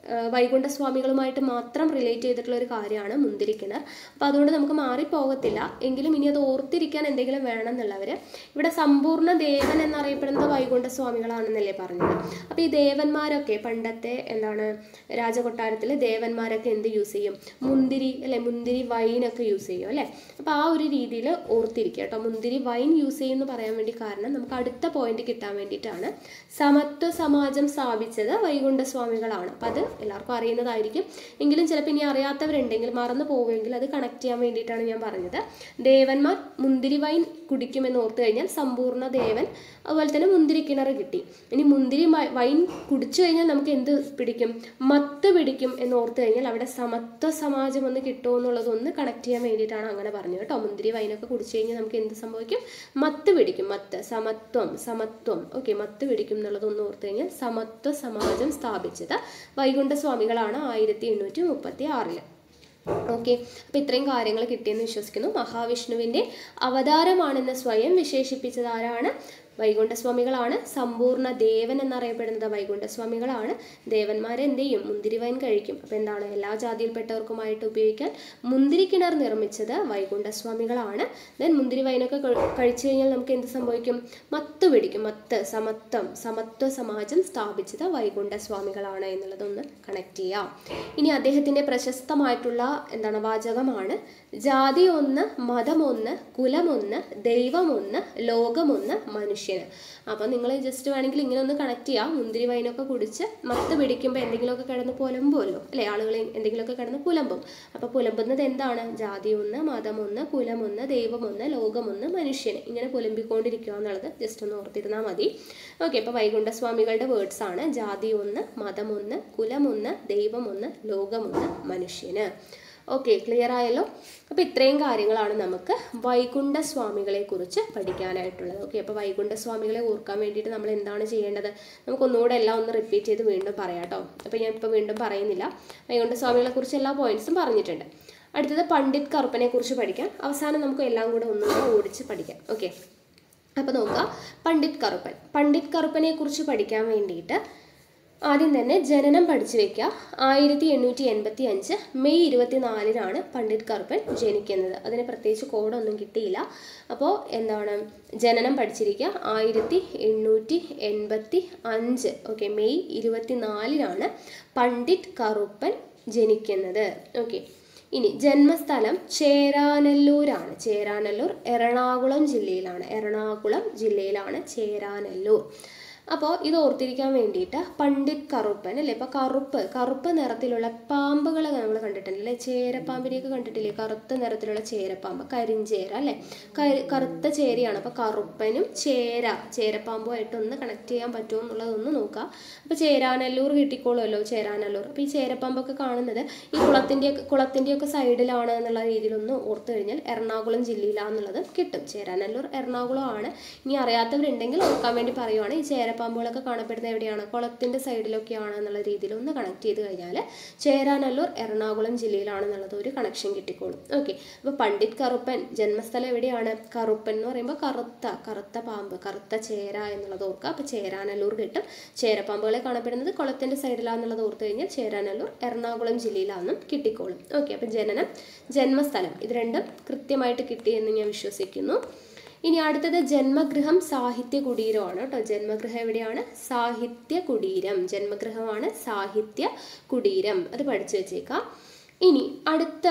ആ, വൈകുണ്ഠസ്വാമികളുമായിട്ട് മാത്രം റിലേറ്റ് ചെയ്തിട്ടുള്ള ഒരു കാര്യമാണ് മുന്തിരിക്കിണർ അപ്പോൾ അതുകൊണ്ട് നമുക്ക് മാറിപ്പോകത്തില്ല എങ്കിലും ഇനി അത് ഓർത്തിരിക്കാൻ എന്തെങ്കിലും വേണം എന്നുള്ളവർ ഇവിടെ സമ്പൂർണ്ണ ദേവൻ എന്നറിയപ്പെടുന്നത് വൈകുണ്ഠസ്വാമികളാണെന്നല്ലേ പറഞ്ഞത് അപ്പോൾ ഈ ദേവന്മാരൊക്കെ പണ്ടത്തെ എന്താണ് രാജകൊട്ടാരത്തിൽ ദേവന്മാരൊക്കെ എന്ത് യൂസ് ചെയ്യും മുന്തിരി അല്ലെ മുന്തിരി വൈനൊക്കെ യൂസ് ചെയ്യും അല്ലേ അപ്പോൾ ആ ഒരു രീതിയിൽ ഓർത്തിരിക്കുക കേട്ടോ മുന്തിരി വൈൻ യൂസ് ചെയ്യുമെന്ന് പറയാൻ വേണ്ടി കാരണം നമുക്ക് അടുത്ത പോയിന്റ് കിട്ടാൻ വേണ്ടിയിട്ടാണ് സമത്വ സമാജം സ്ഥാപിച്ചത് വൈകുണ്ഠസ്വാമികളാണ് അപ്പം അത് എല്ലാവർക്കും അറിയുന്നതായിരിക്കും എങ്കിലും ചിലപ്പോൾ ഇനി അറിയാത്തവരുണ്ടെങ്കിൽ മറന്നു പോവുമെങ്കിൽ അത് കണക്ട് ചെയ്യാൻ വേണ്ടിയിട്ടാണ് ഞാൻ പറഞ്ഞത് ദേവന്മാർ മുന്തിരി വൈൻ കുടിക്കുമെന്ന് ഓർത്തു കഴിഞ്ഞാൽ സമ്പൂർണ്ണ ദേവൻ അതുപോലെ തന്നെ മുന്തിരി കിണർ കിട്ടി ഇനി മുന്തിരി മ- വൈൻ കുടിച്ചു കഴിഞ്ഞാൽ നമുക്ക് എന്ത് പിടിക്കും മത്ത് പിടിക്കും എന്ന് ഓർത്തു കഴിഞ്ഞാൽ അവിടെ സമത്വ സമാജം ഒന്ന് കിട്ടുമോ എന്നുള്ളതൊന്ന് കണക്ട് ചെയ്യാൻ വേണ്ടിയിട്ടാണ് അങ്ങനെ പറഞ്ഞത് കേട്ടോ മുന്തിരി വൈനൊക്കെ കുടിച്ചു കഴിഞ്ഞാൽ നമുക്ക് എന്ത് സംഭവിക്കും മത്ത് പിടിക്കും മത്ത് സമത്വം സമത്വം ഓക്കെ മത്ത് പിടിക്കും എന്നുള്ളതൊന്ന് ഓർത്തു കഴിഞ്ഞാൽ സമത്വ സമാജം സ്ഥാപിച്ചത് വൈകുണ്ഠസ്വാമികളാണ് ആയിരത്തി എണ്ണൂറ്റി മുപ്പത്തി ആറില് ഓക്കെ അപ്പം ഇത്രയും കാര്യങ്ങൾ കിട്ടിയെന്ന് വിശ്വസിക്കുന്നു മഹാവിഷ്ണുവിൻ്റെ അവതാരമാണെന്ന് സ്വയം വിശേഷിപ്പിച്ചത് ആരാണ് വൈകുണ്ഠസ്വാമികളാണ് സമ്പൂർണ്ണ ദേവൻ എന്നറിയപ്പെടുന്നത് വൈകുണ്ഠസ്വാമികളാണ് ദേവന്മാരെ എന്ത് ചെയ്യും മുന്തിരി വൈൻ കഴിക്കും അപ്പം എന്താണ് എല്ലാ ജാതിയിൽപ്പെട്ടവർക്കുമായിട്ട് ഉപയോഗിക്കാൻ മുന്തിരി കിണർ നിർമ്മിച്ചത് വൈകുണ്ഠസ്വാമികളാണ് ദെൻ മുന്തിരി വൈനൊക്കെ കഴി- കഴിച്ചു കഴിഞ്ഞാൽ നമുക്ക് എന്ത് സംഭവിക്കും മത്ത് പിടിക്കും മത്ത് സമത്വം സമത്വ സമാജം സ്ഥാപിച്ചത് വൈകുണ്ഠസ്വാമികളാണ് എന്നുള്ളതൊന്ന് കണക്ട് ചെയ്യാം ഇനി അദ്ദേഹത്തിൻ്റെ പ്രശസ്തമായിട്ടുള്ള എന്താണ് വാചകമാണ് ജാതി ഒന്ന് മതമൊന്ന് കുലമൊന്ന് ദൈവമൊന്ന് ലോകമൊന്ന് മനുഷ്യന് അപ്പോൾ നിങ്ങൾ ജസ്റ്റ് വേണമെങ്കിൽ ഇങ്ങനെ ഒന്ന് കണക്ട് ചെയ്യാം മുന്തിരി വൈനൊക്കെ കുടിച്ച് മത്ത് പിടിക്കുമ്പോൾ എന്തെങ്കിലുമൊക്കെ കിടന്ന് പുലമ്പുമല്ലോ അല്ലേ ആളുകൾ എന്തെങ്കിലുമൊക്കെ കിടന്ന് പുലമ്പും അപ്പോൾ പുലമ്പുന്നത് എന്താണ് ജാതി ഒന്ന് മതമൊന്ന് കുലമൊന്ന് ദൈവമൊന്ന് ലോകമൊന്ന് മനുഷ്യന് ഇങ്ങനെ പുലമ്പിക്കൊണ്ടിരിക്കുക എന്നുള്ളത് ജസ്റ്റ് ഒന്ന് ഓർത്തിരുന്നാൽ മതി ഓക്കെ അപ്പോൾ വൈകുണ്ഠസ്വാമികളുടെ വേർഡ്സ് ആണ് ജാതി ഒന്ന് മതമൊന്ന് കുലമൊന്ന് ദൈവമൊന്ന് ലോകമൊന്ന് മനുഷ്യന് ഓക്കെ ക്ലിയർ ആയല്ലോ അപ്പോൾ ഇത്രയും കാര്യങ്ങളാണ് നമുക്ക് വൈകുണ്ഠ സ്വാമികളെ കുറിച്ച് പഠിക്കാനായിട്ടുള്ളത് ഓക്കെ അപ്പോൾ വൈകുണ്ഠ സ്വാമികളെ ഓർക്കാൻ വേണ്ടിയിട്ട് നമ്മൾ എന്താണ് ചെയ്യേണ്ടത് നമുക്ക് ഒന്നുകൂടെ എല്ലാം ഒന്ന് റിപ്പീറ്റ് ചെയ്ത് വീണ്ടും പറയാം കേട്ടോ അപ്പോൾ ഞാൻ ഇപ്പോൾ വീണ്ടും പറയുന്നില്ല വൈകുണ്ഠ സ്വാമികളെ കുറിച്ച് എല്ലാ പോയിന്റ്സും പറഞ്ഞിട്ടുണ്ട് അടുത്തത് പണ്ഡിറ്റ് കറുപ്പനെ കുറിച്ച് പഠിക്കാം അവസാനം നമുക്ക് എല്ലാം കൂടെ ഒന്നുകൂടെ ഓടിച്ച് പഠിക്കാം ഓക്കെ അപ്പോൾ നോക്കുക പണ്ഡിറ്റ് കറുപ്പൻ പണ്ഡിറ്റ് കറുപ്പനെ കുറിച്ച് പഠിക്കാൻ വേണ്ടിയിട്ട് ആദ്യം തന്നെ ജനനം പഠിച്ചു വെക്കുക ആയിരത്തി എണ്ണൂറ്റി എൺപത്തി അഞ്ച് മെയ് ഇരുപത്തിനാലിനാണ് പണ്ഡിറ്റ് കറുപ്പൻ ജനിക്കുന്നത് അതിന് പ്രത്യേകിച്ച് കോഡൊന്നും കിട്ടിയില്ല അപ്പോൾ എന്താണ് ജനനം പഠിച്ചിരിക്കുക ആയിരത്തി എണ്ണൂറ്റി എൺപത്തി അഞ്ച് ഓക്കെ മെയ് ഇരുപത്തിനാലിനാണ് പണ്ഡിറ്റ് കറുപ്പൻ ജനിക്കുന്നത് ഓക്കെ ഇനി ജന്മസ്ഥലം ചേരാനല്ലൂരാണ് ചേരാനല്ലൂർ എറണാകുളം ജില്ലയിലാണ് എറണാകുളം ജില്ലയിലാണ് ചേരാനല്ലൂർ അപ്പോൾ ഇത് ഓർത്തിരിക്കാൻ വേണ്ടിയിട്ട് പണ്ഡിറ്റ് കറുപ്പൻ അല്ലേ ഇപ്പോൾ കറുപ്പ് കറുപ്പ് നിറത്തിലുള്ള പാമ്പുകളെ നമ്മൾ കണ്ടിട്ടുണ്ട് അല്ലേ ചേരപ്പാമ്പിനെയൊക്കെ കണ്ടിട്ടില്ലേ കറുത്ത നിറത്തിലുള്ള ചേരപ്പാമ്പ് കരിഞ്ചേര അല്ലേ കരു കറുത്ത ചേരയാണ് അപ്പോൾ കറുപ്പനും ചേര ചേരപ്പാമ്പുമായിട്ട് ഒന്ന് കണക്ട് ചെയ്യാൻ പറ്റുമോ എന്നുള്ളതൊന്ന് നോക്കുക അപ്പോൾ ചേരാനല്ലൂർ കിട്ടിക്കോളുമല്ലോ ചേരാനല്ലൂർ അപ്പോൾ ഈ ചേരപ്പാമ്പൊക്കെ കാണുന്നത് ഈ കുളത്തിൻ്റെ കുളത്തിൻ്റെയൊക്കെ സൈഡിലാണ് എന്നുള്ള രീതിയിലൊന്ന് ഓർത്തു കഴിഞ്ഞാൽ എറണാകുളം ജില്ലയിലാണെന്നുള്ളത് കിട്ടും ചേരാനല്ലൂർ എറണാകുളം ആണ് ഇനി അറിയാത്തവരുണ്ടെങ്കിൽ ഓർക്കാൻ വേണ്ടി പറയുവാണ് ഈ ചേരപ്പാമ്പുകളൊക്കെ കാണപ്പെടുന്നത് എവിടെയാണ് കുളത്തിൻ്റെ സൈഡിലൊക്കെയാണ് എന്നുള്ള രീതിയിൽ ഒന്ന് കണക്ട് ചെയ്ത് കഴിഞ്ഞാൽ ചേരാനല്ലൂർ എറണാകുളം ജില്ലയിലാണെന്നുള്ളത് ഒരു കണക്ഷൻ കിട്ടിക്കോളും ഓക്കെ അപ്പോൾ പണ്ഡിറ്റ് കറുപ്പൻ ജന്മസ്ഥലം എവിടെയാണ് കറുപ്പൻ എന്ന് പറയുമ്പോൾ കറുത്ത കറുത്ത പാമ്പ് കറുത്ത ചേര എന്നുള്ളത് ഓർക്കുക അപ്പോൾ ചേരാനല്ലൂർ കിട്ടും ചേരപ്പാമ്പുകളെ കാണപ്പെടുന്നത് കുളത്തിൻ്റെ സൈഡിലാണെന്നുള്ളത് ഓർത്ത് കഴിഞ്ഞാൽ ചേരാനല്ലൂർ എറണാകുളം ജില്ലയിലാണെന്നും കിട്ടിക്കോളും ഓക്കെ അപ്പം ജനനം ജന്മസ്ഥലം ഇത് രണ്ടും കൃത്യമായിട്ട് കിട്ടിയെന്ന് ഞാൻ വിശ്വസിക്കുന്നു ഇനി അടുത്തത് ജന്മഗൃഹം സാഹിത്യ കുടീരമാണ് കേട്ടോ ജന്മഗൃഹം എവിടെയാണ് സാഹിത്യ കുടീരം ജന്മഗൃഹമാണ് സാഹിത്യ കുടീരം അത് പഠിച്ചു വെച്ചേക്കാം ഇനി അടുത്ത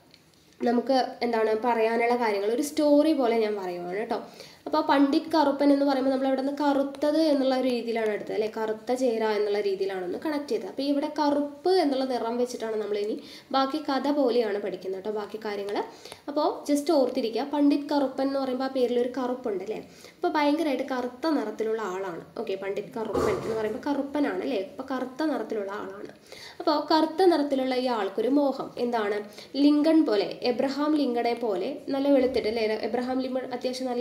നമുക്ക് എന്താണ് പറയാനുള്ള കാര്യങ്ങൾ ഒരു സ്റ്റോറി പോലെ ഞാൻ പറയുവാണ് കേട്ടോ അപ്പോൾ പണ്ഡിറ്റ് കറുപ്പൻ എന്ന് പറയുമ്പോൾ നമ്മൾ അവിടെ നിന്ന് കറുത്തത് എന്നുള്ള ഒരു രീതിയിലാണ് എടുത്തത് അല്ലേ കറുത്ത ചേര എന്നുള്ള രീതിയിലാണ് ഒന്ന് കണക്ട് ചെയ്തത് അപ്പോൾ ഇവിടെ കറുപ്പ് എന്നുള്ള നിറം വെച്ചിട്ടാണ് നമ്മൾ ഇനി ബാക്കി കഥ പോലെയാണ് പഠിക്കുന്നത് കേട്ടോ ബാക്കി കാര്യങ്ങൾ അപ്പോൾ ജസ്റ്റ് ഓർത്തിരിക്കുക പണ്ഡിറ്റ് കറുപ്പൻ എന്ന് പറയുമ്പോൾ ആ പേരിൽ ഒരു കറുപ്പുണ്ട് അല്ലേ അപ്പോൾ ഭയങ്കരമായിട്ട് കറുത്ത നിറത്തിലുള്ള ആളാണ് ഓക്കെ പണ്ഡിറ്റ് കറുപ്പൻ എന്ന് പറയുമ്പോൾ കറുപ്പനാണ് അല്ലേ അപ്പോൾ കറുത്ത നിറത്തിലുള്ള ആളാണ് അപ്പോൾ കറുത്ത നിറത്തിലുള്ള ഈ ആൾക്കൊരു മോഹം എന്താണ് ലിങ്കൺ പോലെ എബ്രഹാം ലിങ്കണെ പോലെ നല്ല വെളുത്തിട്ട് അല്ലേ എബ്രഹാം ലിങ്കൺ അത്യാവശ്യം നല്ല വെളുത്ത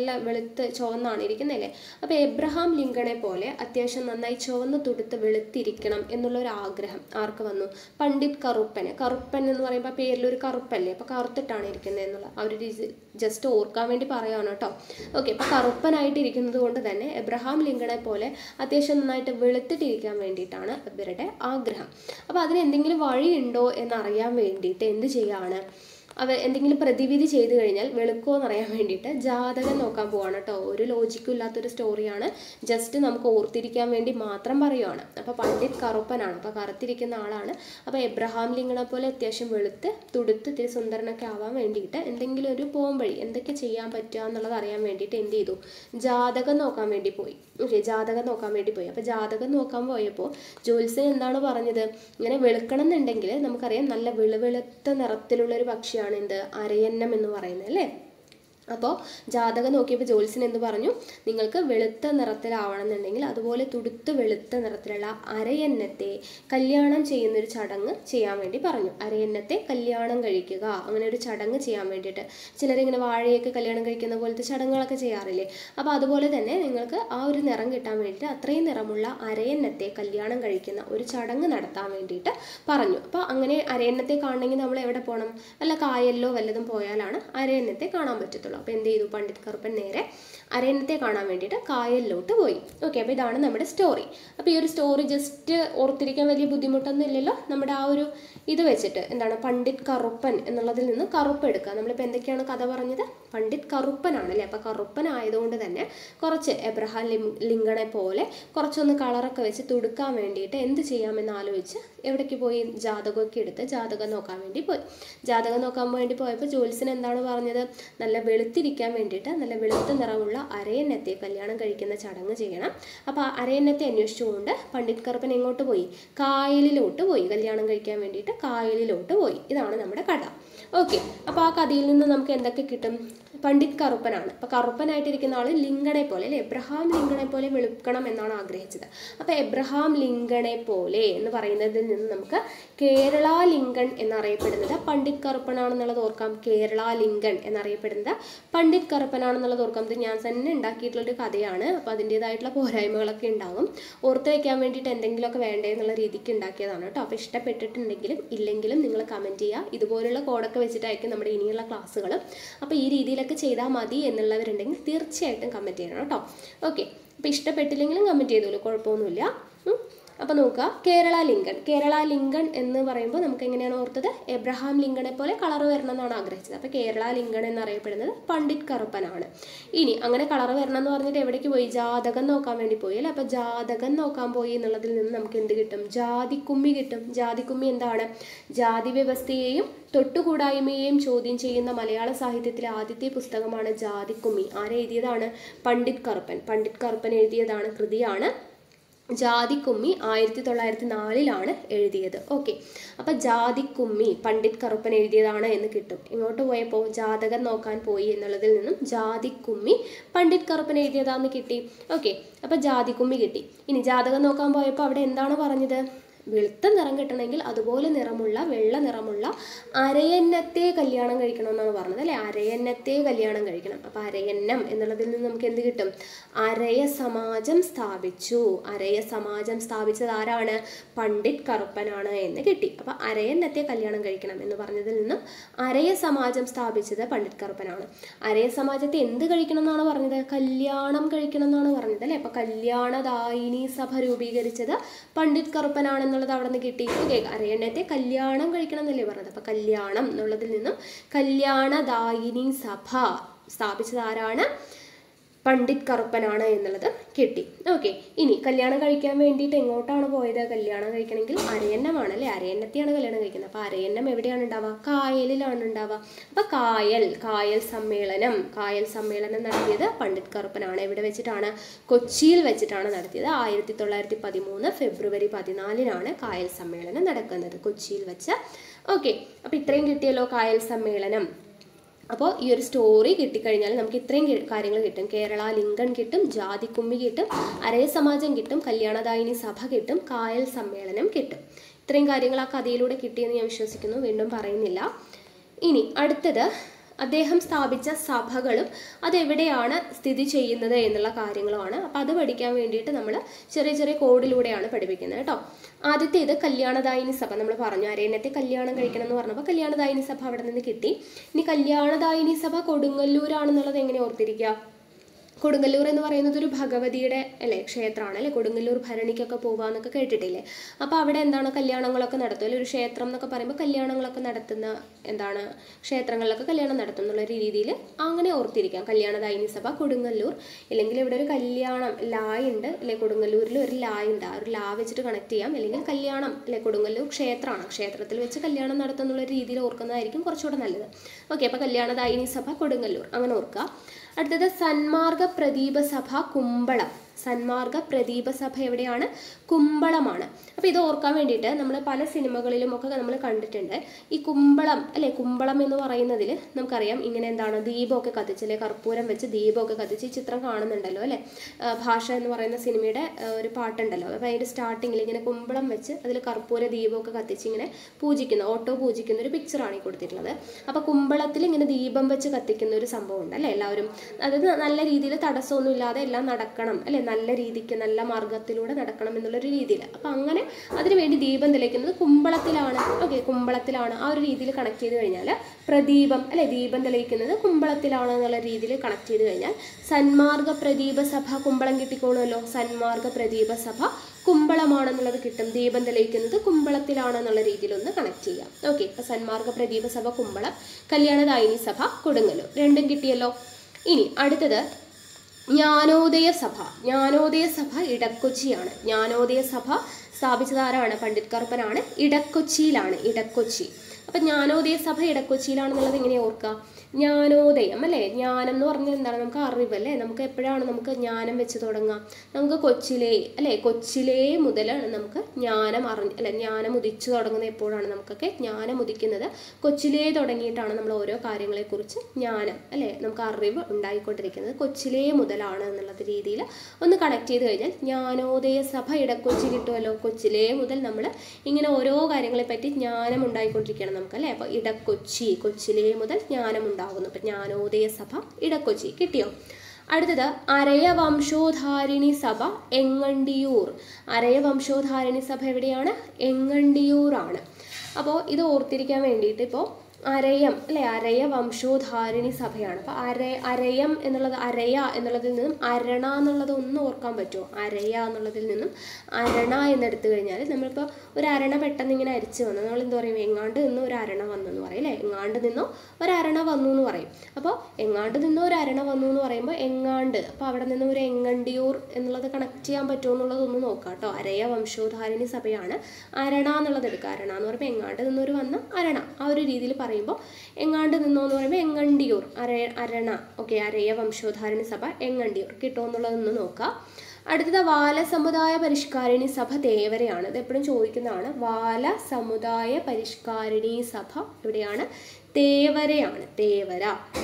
വെളുത്ത് ചുവന്നാണ് ഇരിക്കുന്നതല്ലേ അപ്പോൾ എബ്രഹാം ലിങ്കണെ പോലെ അത്യാവശ്യം നന്നായി ചുവന്ന് തുടുത്ത് വെളുത്തിരിക്കണം എന്നുള്ള ഒരു ആഗ്രഹം ആർക്ക് വന്നു പണ്ഡിറ്റ് കറുപ്പന് കറുപ്പൻ എന്ന് പറയുമ്പോൾ പേരിൽ ഒരു കറുപ്പല്ലേ അപ്പോൾ കറുത്തിട്ടാണ് ഇരിക്കുന്നത് എന്നുള്ള അവർ ജസ്റ്റ് ഓർക്കാൻ വേണ്ടി പറയുകയാണ് കേട്ടോ ഓക്കെ അപ്പോൾ കറുപ്പനായിട്ട് ഇരിക്കുന്നത് കൊണ്ട് തന്നെ എബ്രഹാം ലിങ്കണെ പോലെ അത്യാവശ്യം നന്നായിട്ട് വെളുത്തിട്ടിരിക്കാൻ വേണ്ടിയിട്ടാണ് ഇവരുടെ ആഗ്രഹം അപ്പോൾ അതിന് എന്തെങ്കിലും വഴിയുണ്ടോ എന്നറിയാൻ വേണ്ടിയിട്ട് എന്ത് ചെയ്യാണ് അവർ എന്തെങ്കിലും പ്രതിവിധി ചെയ്തു കഴിഞ്ഞാൽ വെളുക്കോ എന്നറിയാൻ വേണ്ടിയിട്ട് ജാതകം നോക്കാൻ പോവാണ് കേട്ടോ ഒരു ലോജിക്കും ഇല്ലാത്തൊരു സ്റ്റോറിയാണ് ജസ്റ്റ് നമുക്ക് ഓർത്തിരിക്കാൻ വേണ്ടി മാത്രം പറയുവാണ് അപ്പോൾ പണ്ഡിറ്റ് കറുപ്പനാണ് അപ്പോൾ കറുത്തിരിക്കുന്ന ആളാണ് അപ്പോൾ എബ്രഹാം ലിംഗണെ പോലെ അത്യാവശ്യം വെളുത്ത് തുടുത്ത് ഇത്തിരി സുന്ദരനൊക്കെ ആവാൻ വേണ്ടിയിട്ട് എന്തെങ്കിലും ഒരു പോംവഴി എന്തൊക്കെ ചെയ്യാൻ പറ്റുക എന്നുള്ളത് അറിയാൻ വേണ്ടിയിട്ട് എന്ത് ചെയ്തു ജാതകം നോക്കാൻ വേണ്ടി പോയി ഓക്കെ ജാതകം നോക്കാൻ വേണ്ടി പോയി അപ്പോൾ ജാതകം നോക്കാൻ പോയപ്പോൾ ജ്യോത്സ്യൻ എന്താണ് പറഞ്ഞത് ഇങ്ങനെ വെളുക്കണം എന്നുണ്ടെങ്കിൽ നമുക്കറിയാം നല്ല വെളുവെളുത്ത നിറത്തിലുള്ളൊരു പക്ഷിയാണ് എന്ത് അരയന്നം എന്ന് പറയുന്നത് അല്ലേ അപ്പോൾ ജാതകം നോക്കിയപ്പോൾ ജ്യോത്സ്യൻ എന്ത് പറഞ്ഞു നിങ്ങൾക്ക് വെളുത്ത നിറത്തിലാവണം എന്നുണ്ടെങ്കിൽ അതുപോലെ തുടുത്ത് വെളുത്ത നിറത്തിലുള്ള അരയന്നത്തെ കല്യാണം ചെയ്യുന്നൊരു ചടങ്ങ് ചെയ്യാൻ വേണ്ടി പറഞ്ഞു അരയന്നത്തെ കല്യാണം കഴിക്കുക അങ്ങനെ ഒരു ചടങ്ങ് ചെയ്യാൻ വേണ്ടിയിട്ട് ചിലരിങ്ങനെ വാഴയൊക്കെ കല്യാണം കഴിക്കുന്ന പോലത്തെ ചടങ്ങുകളൊക്കെ ചെയ്യാറില്ലേ അപ്പോൾ അതുപോലെ തന്നെ നിങ്ങൾക്ക് ആ ഒരു നിറം കിട്ടാൻ വേണ്ടിയിട്ട് അത്രയും നിറമുള്ള അരയന്നത്തെ കല്യാണം കഴിക്കുന്ന ഒരു ചടങ്ങ് നടത്താൻ വേണ്ടിയിട്ട് പറഞ്ഞു അപ്പോൾ അങ്ങനെ അരയന്നത്തെ കാണണമെങ്കിൽ നമ്മൾ എവിടെ പോകണം വല്ല കായലിലോ വല്ലതും പോയാലാണ് അരയന്നത്തെ കാണാൻ പറ്റത്തുള്ളൂ അപ്പോൾ എന്ത് ചെയ്തു പണ്ഡിറ്റ് കറുപ്പൻ നേരെ അരയന്നത്തെ കാണാൻ വേണ്ടിയിട്ട് കായലിലോട്ട് പോയി ഓക്കെ അപ്പോൾ ഇതാണ് നമ്മുടെ സ്റ്റോറി അപ്പോൾ ഈ ഒരു സ്റ്റോറി ജസ്റ്റ് ഓർത്തിരിക്കാൻ വലിയ ബുദ്ധിമുട്ടൊന്നും ഇല്ലല്ലോ നമ്മുടെ ആ ഒരു ഇത് വെച്ചിട്ട് എന്താണ് പണ്ഡിറ്റ് കറുപ്പൻ എന്നുള്ളതിൽ നിന്ന് കറുപ്പ് എടുക്കുക നമ്മളിപ്പോൾ എന്തൊക്കെയാണ് കഥ പറഞ്ഞത് പണ്ഡിറ്റ് കറുപ്പനാണ് അല്ലേ അപ്പോൾ കറുപ്പൻ ആയതുകൊണ്ട് തന്നെ കുറച്ച് എബ്രഹാം ലിം ലിങ്കണെ പോലെ കുറച്ചൊന്ന് കളറൊക്കെ വെച്ച് തുടുക്കാൻ വേണ്ടിയിട്ട് എന്ത് ചെയ്യാമെന്ന് ആലോചിച്ച് എവിടേക്ക് പോയി ജാതകമൊക്കെ എടുത്ത് ജാതകം നോക്കാൻ വേണ്ടി പോയി ജാതകം നോക്കാൻ വേണ്ടി പോയപ്പോൾ ജ്യോത്സ്യൻ എന്താണ് പറഞ്ഞത് നല്ല വെളുത്തിരിക്കാൻ വേണ്ടിയിട്ട് നല്ല വെളുത്ത നിറമുള്ള അരയന്നത്തെ കല്യാണം കഴിക്കുന്ന ചടങ്ങ് ചെയ്യണം അപ്പോൾ ആ അരയന്നത്തെ അന്വേഷിച്ചുകൊണ്ട് പണ്ഡിറ്റ് കറുപ്പൻ എങ്ങോട്ട് പോയി കായലിലോട്ട് പോയി കല്യാണം കഴിക്കാൻ വേണ്ടിയിട്ട് കായലിലോട്ട് പോയി ഇതാണ് നമ്മുടെ കഥ ഓക്കെ അപ്പോൾ ആ കഥയിൽ നിന്ന് നമുക്ക് എന്തൊക്കെ കിട്ടും പണ്ഡിറ്റ് കറുപ്പനാണ് അപ്പോൾ കറുപ്പനായിട്ടിരിക്കുന്ന ആൾ ലിങ്കണെ പോലെ അല്ലേ എബ്രഹാം ലിങ്കണെ പോലെ വെളുക്കണം എന്നാണ് ആഗ്രഹിച്ചത് അപ്പോൾ എബ്രഹാം ലിങ്കണെ പോലെ എന്ന് പറയുന്നതിൽ നിന്ന് നമുക്ക് കേരള ലിങ്കൺ എന്നറിയപ്പെടുന്നത് പണ്ഡിറ്റ് കറുപ്പനാണെന്നുള്ളത് ഓർക്കാം കേരള ലിങ്കൺ എന്നറിയപ്പെടുന്നത് പണ്ഡിറ്റ് കറുപ്പനാണെന്നുള്ളത് ഓർക്കാം ഇത് ഞാൻ തന്നെ ഉണ്ടാക്കിയിട്ടുള്ളൊരു കഥയാണ് അപ്പോൾ അതിൻ്റേതായിട്ടുള്ള പോരായ്മകളൊക്കെ ഉണ്ടാകും ഓർത്ത് വയ്ക്കാൻ വേണ്ടിയിട്ട് എന്തെങ്കിലുമൊക്കെ വേണ്ടേ എന്നുള്ള രീതിക്ക് ഉണ്ടാക്കിയതാണ് കേട്ടോ അപ്പോൾ ഇഷ്ടപ്പെട്ടിട്ടുണ്ടെങ്കിലും ഇല്ലെങ്കിലും നിങ്ങൾ കമൻറ്റ് ചെയ്യുക ഇതുപോലുള്ള കോഡൊക്കെ വെച്ചിട്ടായിരിക്കും നമ്മുടെ ഇനിയുള്ള ക്ലാസ്സുകൾ അപ്പോൾ ഈ രീതിയിലൊക്കെ ചെയ്താൽ മതി എന്നുള്ളവരുണ്ടെങ്കിൽ തീർച്ചയായിട്ടും കമൻറ്റ് ചെയ്യണം കേട്ടോ ഓക്കെ അപ്പോൾ ഇഷ്ടപ്പെട്ടില്ലെങ്കിലും കമൻറ്റ് ചെയ്തോളൂ കുഴപ്പമൊന്നുമില്ല ഉം. അപ്പോൾ നോക്കുക കേരള ലിങ്കൺ കേരള ലിങ്കൺ എന്ന് പറയുമ്പോൾ നമുക്ക് എങ്ങനെയാണ് ഓർത്തത് എബ്രഹാം ലിങ്കണെ പോലെ കളർ വരണം എന്നാണ് ആഗ്രഹിച്ചത് അപ്പോൾ കേരള ലിങ്കൺ എന്നറിയപ്പെടുന്നത് പണ്ഡിറ്റ് കറുപ്പനാണ് ഇനി അങ്ങനെ കളർ വരണം എന്ന് പറഞ്ഞിട്ട് എവിടേക്ക് പോയി ജാതകം നോക്കാൻ വേണ്ടി പോയി അല്ലേ അപ്പോൾ ജാതകം നോക്കാൻ പോയി എന്നുള്ളതിൽ നിന്ന് നമുക്ക് എന്ത് കിട്ടും ജാതിക്കുമ്മി കിട്ടും ജാതിക്കുമ്മി എന്താണ് ജാതി വ്യവസ്ഥയെയും തൊട്ടുകൂടായ്മയെയും ചോദ്യം ചെയ്യുന്ന മലയാള സാഹിത്യത്തിലെ ആദ്യത്തെ പുസ്തകമാണ് ജാതിക്കുമ്മി ആരെഴുതിയതാണ് പണ്ഡിറ്റ് കറുപ്പൻ പണ്ഡിറ്റ് കറുപ്പൻ എഴുതിയതാണ് കൃതിയാണ് ജാതിക്കുമ്മി ആയിരത്തി തൊള്ളായിരത്തി നാലിലാണ് എഴുതിയത് ഓക്കെ അപ്പം ജാതിക്കുമ്മി പണ്ഡിറ്റ് കറുപ്പൻ എഴുതിയതാണ് എന്ന് കിട്ടും ഇങ്ങോട്ട് പോയപ്പോൾ ജാതകം നോക്കാൻ പോയി എന്നുള്ളതിൽ നിന്നും ജാതിക്കുമ്മി പണ്ഡിറ്റ് കറുപ്പൻ എഴുതിയതാന്ന് കിട്ടി ഓക്കെ അപ്പം ജാതിക്കുമ്മി കിട്ടി ഇനി ജാതകം നോക്കാൻ പോയപ്പോൾ അവിടെ എന്താണ് പറഞ്ഞത് വെളുത്ത നിറം കിട്ടണമെങ്കിൽ അതുപോലെ നിറമുള്ള വെള്ള നിറമുള്ള അരയന്നത്തെ കല്യാണം കഴിക്കണം എന്നാണ് പറഞ്ഞത് അല്ലേ അരയന്നത്തെ കല്യാണം കഴിക്കണം അപ്പം അരയന്നം എന്നുള്ളതിൽ നിന്ന് നമുക്ക് എന്ത് കിട്ടും അരയ സമാജം സ്ഥാപിച്ചു അരയ സമാജം സ്ഥാപിച്ചത് ആരാണ് പണ്ഡിറ്റ് കറുപ്പനാണ് എന്ന് കിട്ടി അപ്പം അരയന്നത്തെ കല്യാണം കഴിക്കണം എന്ന് പറഞ്ഞതിൽ നിന്നും അരയ സമാജം സ്ഥാപിച്ചത് പണ്ഡിറ്റ് കറുപ്പനാണ് അരയ സമാജത്തെ എന്ത് കഴിക്കണം എന്നാണ് പറഞ്ഞത് കല്യാണം കഴിക്കണം എന്നാണ് പറഞ്ഞത് അല്ലേ അപ്പം കല്യാണദായിനി സഭ രൂപീകരിച്ചത് പണ്ഡിറ്റ് കറുപ്പനാണ് എന്നുള്ളത് അവിടെ നിന്ന് കിട്ടി ഓക്കെ അരയണ്ണത്തെ കല്യാണം കഴിക്കണം എന്നല്ലേ പറഞ്ഞത് അപ്പം കല്യാണം എന്നുള്ളതിൽ നിന്നും കല്യാണദായിനി സഭ സ്ഥാപിച്ചത് ആരാണ് പണ്ഡിറ്റ് കറുപ്പനാണ് എന്നുള്ളത് കിട്ടി ഓക്കെ ഇനി കല്യാണം കഴിക്കാൻ വേണ്ടിയിട്ട് എങ്ങോട്ടാണ് പോയത് കല്യാണം കഴിക്കണമെങ്കിൽ അരയന്നമാണ് അല്ലേ അരയന്നത്തെയാണ് കല്യാണം കഴിക്കുന്നത് അപ്പോൾ അരയന്നം എവിടെയാണ് ഉണ്ടാവുക കായലിലാണ് ഉണ്ടാവുക അപ്പോൾ കായൽ കായൽ സമ്മേളനം കായൽ സമ്മേളനം നടത്തിയത് പണ്ഡിറ്റ് കറുപ്പനാണ് എവിടെ വെച്ചിട്ടാണ് കൊച്ചിയിൽ വെച്ചിട്ടാണ് നടത്തിയത് ആയിരത്തി തൊള്ളായിരത്തി പതിമൂന്ന് ഫെബ്രുവരി പതിനാലിനാണ് കായൽ സമ്മേളനം നടക്കുന്നത് കൊച്ചിയിൽ വെച്ച് ഓക്കെ അപ്പോൾ ഇത്രയും കിട്ടിയല്ലോ കായൽ സമ്മേളനം അപ്പോൾ ഈ ഒരു സ്റ്റോറി കിട്ടിക്കഴിഞ്ഞാൽ നമുക്ക് ഇത്രയും കി- കാര്യങ്ങൾ കിട്ടും കേരള ലിങ്കൺ കിട്ടും ജാതിക്കുമ്മി കിട്ടും അരയ സമാജം കിട്ടും കല്യാണദായിനി സഭ കിട്ടും കായൽ സമ്മേളനം കിട്ടും ഇത്രയും കാര്യങ്ങൾ ആ കഥയിലൂടെ കിട്ടിയെന്ന് ഞാൻ വിശ്വസിക്കുന്നു വീണ്ടും പറയുന്നില്ല ഇനി അടുത്തത് അദ്ദേഹം സ്ഥാപിച്ച സഭകളും അതെവിടെയാണ് സ്ഥിതി ചെയ്യുന്നത് എന്നുള്ള കാര്യങ്ങളുമാണ് അപ്പോൾ അത് പഠിക്കാൻ വേണ്ടിയിട്ട് നമ്മൾ ചെറിയ ചെറിയ കോഡിലൂടെയാണ് പഠിപ്പിക്കുന്നത് കേട്ടോ ആദ്യത്തേത് കല്യാണദായിനി സഭ നമ്മൾ പറഞ്ഞു അരയന്നത്തെ കല്യാണം കഴിക്കണം എന്ന് പറഞ്ഞപ്പോൾ കല്യാണദായിനി സഭ അവിടെ നിന്ന് കിട്ടി ഇനി കല്യാണദായിനി സഭ കൊടുങ്ങല്ലൂരാണെന്നുള്ളത് എങ്ങനെ ഓർത്തിരിക്കുക കൊടുങ്ങല്ലൂർ എന്ന് പറയുന്നത് ഒരു ഭഗവതിയുടെ അല്ലേ ക്ഷേത്രമാണ് അല്ലേ കൊടുങ്ങല്ലൂർ ഭരണിക്കൊക്കെ പോകാന്നൊക്കെ കേട്ടിട്ടില്ലേ അപ്പോൾ അവിടെ എന്താണ് കല്യാണങ്ങളൊക്കെ നടത്തും അല്ലെ ഒരു ക്ഷേത്രം എന്നൊക്കെ പറയുമ്പോൾ കല്യാണങ്ങളൊക്കെ നടത്തുന്ന എന്താണ് ക്ഷേത്രങ്ങളിലൊക്കെ കല്യാണം നടത്തും എന്നുള്ള രീതിയിൽ അങ്ങനെ ഓർത്തിരിക്കാം കല്യാണദായിനി സഭ കൊടുങ്ങല്ലൂർ ഇല്ലെങ്കിൽ ഇവിടെ ഒരു കല്യാണം ലായ് ഉണ്ട് അല്ലെ കൊടുങ്ങല്ലൂരിൽ ഒരു ലായ് ഉണ്ട് ആ ഒരു ലാ വെച്ചിട്ട് കണക്ട് ചെയ്യാം അല്ലെങ്കിൽ കല്യാണം അല്ലെ കൊടുങ്ങല്ലൂർ ക്ഷേത്രമാണ് ക്ഷേത്രത്തിൽ വെച്ച് കല്യാണം നടത്തുന്നുള്ള രീതിയിൽ ഓർക്കുന്നതായിരിക്കും കുറച്ചുകൂടെ നല്ലത് ഓക്കെ അപ്പോൾ കല്യാണദായിനി സഭ കൊടുങ്ങല്ലൂർ അങ്ങനെ ഓർക്കുക അടുത്തത് സന്മാർഗ പ്രദീപ സഭ കുമ്പളം സന്മാർഗ പ്രദീപ സഭ എവിടെയാണ് കുമ്പളമാണ് അപ്പോൾ ഇത് ഓർക്കാൻ വേണ്ടിയിട്ട് നമ്മൾ പല സിനിമകളിലും ഒക്കെ നമ്മൾ കണ്ടിട്ടുണ്ട് ഈ കുമ്പളം അല്ലെ കുമ്പളം എന്ന് പറയുന്നതിൽ നമുക്കറിയാം ഇങ്ങനെ എന്താണ് ദീപമൊക്കെ കത്തിച്ച് അല്ലെ കർപ്പൂരം വെച്ച് ദീപമൊക്കെ കത്തിച്ച് ഈ ചിത്രം കാണുന്നുണ്ടല്ലോ അല്ലെ ആ, ഭാഷ എന്ന് പറയുന്ന സിനിമയുടെ ആ, ഒരു പാട്ടുണ്ടല്ലോ അപ്പോൾ അതിൻ്റെ സ്റ്റാർട്ടിങ്ങിൽ ഇങ്ങനെ കുമ്പളം വെച്ച് അതിൽ കർപ്പൂര ദീപമൊക്കെ കത്തിച്ച് ഇങ്ങനെ പൂജിക്കുന്ന ഓട്ടോ പൂജിക്കുന്ന ഒരു പിക്ചറാണ് ഈ കൊടുത്തിട്ടുള്ളത് അപ്പോൾ കുമ്പളത്തിൽ ഇങ്ങനെ ദീപം വെച്ച് കത്തിക്കുന്ന ഒരു സംഭവം ഉണ്ട് അല്ലേ എല്ലാവരും അതായത് നല്ല രീതിയിൽ തടസ്സമൊന്നും ഇല്ലാതെ എല്ലാം നടക്കണം അല്ലേ നല്ല രീതിക്ക് നല്ല മാർഗത്തിലൂടെ നടക്കണം എന്നുള്ളൊരു രീതിയിൽ അപ്പം അങ്ങനെ അതിനുവേണ്ടി ദീപം തെളിയിക്കുന്നത് കുമ്പളത്തിലാണ് ഓക്കെ കുമ്പളത്തിലാണ് ആ ഒരു രീതിയിൽ കണക്ട് ചെയ്ത് കഴിഞ്ഞാൽ പ്രദീപം അല്ലെ ദീപം തെളിയിക്കുന്നത് കുമ്പളത്തിലാണ് എന്നുള്ള രീതിയിൽ കണക്ട് ചെയ്ത് കഴിഞ്ഞാൽ സന്മാർഗ പ്രദീപ സഭ കുമ്പളം കിട്ടിക്കോളുമല്ലോ സന്മാർഗ പ്രദീപ സഭ കുമ്പളമാണെന്നുള്ളത് കിട്ടും ദീപം തെളിയിക്കുന്നത് കുമ്പളത്തിലാണെന്നുള്ള രീതിയിൽ ഒന്ന് കണക്ട് ചെയ്യാം ഓക്കെ ഇപ്പം സന്മാർഗ പ്രദീപ സഭ കുമ്പളം കല്യാണദായിനി സഭ കൊടുങ്ങല്ലൂർ രണ്ടും കിട്ടിയല്ലോ ഇനി അടുത്തത് ജ്ഞാനോദയ സഭ ജ്ഞാനോദയ സഭ ഇടക്കൊച്ചിയാണ് ജ്ഞാനോദയ സഭ സ്ഥാപിച്ചത് ആരാണ് പണ്ഡിറ്റ് കറുപ്പനാണ് ഇടക്കൊച്ചിയിലാണ് ഇടക്കൊച്ചി അപ്പം ജ്ഞാനോദയ സഭ ഇടക്കൊച്ചിയിലാണെന്നുള്ളത് എങ്ങനെ ഓർക്കുക ജ്ഞാനോദയം അല്ലേ ജ്ഞാനം എന്ന് പറഞ്ഞാൽ എന്താണ് നമുക്ക് അറിവ് അല്ലേ നമുക്ക് എപ്പോഴാണ് നമുക്ക് ജ്ഞാനം വെച്ച് തുടങ്ങുക നമുക്ക് കൊച്ചിലേ അല്ലേ കൊച്ചിലേ മുതലാണ് നമുക്ക് ജ്ഞാനം അറിഞ്ഞ് അല്ലെ ജ്ഞാനം ഉദിച്ചു തുടങ്ങുന്നത് എപ്പോഴാണ് നമുക്കൊക്കെ ജ്ഞാനം ഉദിക്കുന്നത് കൊച്ചിലേ തുടങ്ങിയിട്ടാണ് നമ്മൾ ഓരോ കാര്യങ്ങളെക്കുറിച്ച് ജ്ഞാനം അല്ലേ നമുക്ക് അറിവ് ഉണ്ടായിക്കൊണ്ടിരിക്കുന്നത് കൊച്ചിലേ മുതലാണ് എന്നുള്ള രീതിയിൽ ഒന്ന് കണക്ട് ചെയ്ത് കഴിഞ്ഞാൽ ജ്ഞാനോദയ സഭ ഇടക്കൊച്ചി കിട്ടുമല്ലോ കൊച്ചിലേ മുതൽ നമ്മൾ ഇങ്ങനെ ഓരോ കാര്യങ്ങളെ പറ്റി ജ്ഞാനം ഉണ്ടായിക്കൊണ്ടിരിക്കണം നമുക്ക് അല്ലേ അപ്പോൾ ഇടക്കൊച്ചി കൊച്ചിലേ മുതൽ ജ്ഞാനം ഉണ്ടാകുന്നു അപ്പം ജ്ഞാനോദയ സഭ ഇടക്കൊച്ചി കിട്ടിയോ അടുത്തത് അരയ വംശോധാരിണി സഭ എങ്ങണ്ടിയൂർ അരയ വംശോധാരിണി സഭ എവിടെയാണ് എങ്ങണ്ടിയൂറാണ് അപ്പോൾ ഇത് ഓർത്തിരിക്കാൻ വേണ്ടിയിട്ട് ഇപ്പോൾ അരയം അല്ലെ അരയ വംശോധാരിണി സഭയാണ് അപ്പോൾ അര അരയം എന്നുള്ളത് അരയ എന്നുള്ളതിൽ നിന്നും അരണ എന്നുള്ളത് ഒന്ന് ഓർക്കാൻ പറ്റുമോ അരയ എന്നുള്ളതിൽ നിന്നും അരണ എന്നെടുത്തു കഴിഞ്ഞാൽ നമ്മളിപ്പോൾ ഒരു അരണ പെട്ടെന്ന് ഇങ്ങനെ അരിച്ച് വന്നു നമ്മൾ എന്താ പറയും എങ്ങാണ്ട് നിന്നോ ഒരു അരണ വന്നു എന്ന് പറയും അല്ലേ എങ്ങാണ്ട് നിന്നോ ഒരു അരണ വന്നു എന്ന് പറയും അപ്പോൾ എങ്ങാണ്ട് നിന്നോ ഒരു അരണ വന്നു എന്ന് പറയുമ്പോൾ എങ്ങാണ്ട് അപ്പോൾ അവിടെ നിന്ന് ഒരു എങ്ങണ്ടിയൂർ എന്നുള്ളത് കണക്ട് ചെയ്യാൻ പറ്റുമോ എന്നുള്ളത് ഒന്ന് നോക്കാം കേട്ടോ അരയ വംശോധാരിണി സഭയാണ് അരണ എന്നുള്ളത് എടുക്കുക അരണ എന്ന് പറയുമ്പോൾ എങ്ങാണ്ട് നിന്നൊരു വന്ന അരണ ആ ഒരു രീതിയിൽ പറയുമ്പോൾ എങ്ങാണ്ട് നിന്നോ എന്ന് പറയുമ്പോൾ എങ്ങണ്ടിയൂർ അര അരണ ഓക്കെ അരയ വംശോധാരിണി സഭ എങ്ങണ്ടിയൂർ കിട്ടുമോ എന്നുള്ളതൊന്ന് നോക്കാം അടുത്തത് വാല സമുദായ പരിഷ്കാരിണി സഭ തേവരയാണ് ഇത് എപ്പോഴും ചോദിക്കുന്നതാണ് വാല സമുദായ പരിഷ്കാരിണി സഭ എവിടെയാണ് തേവരയാണ് തേവര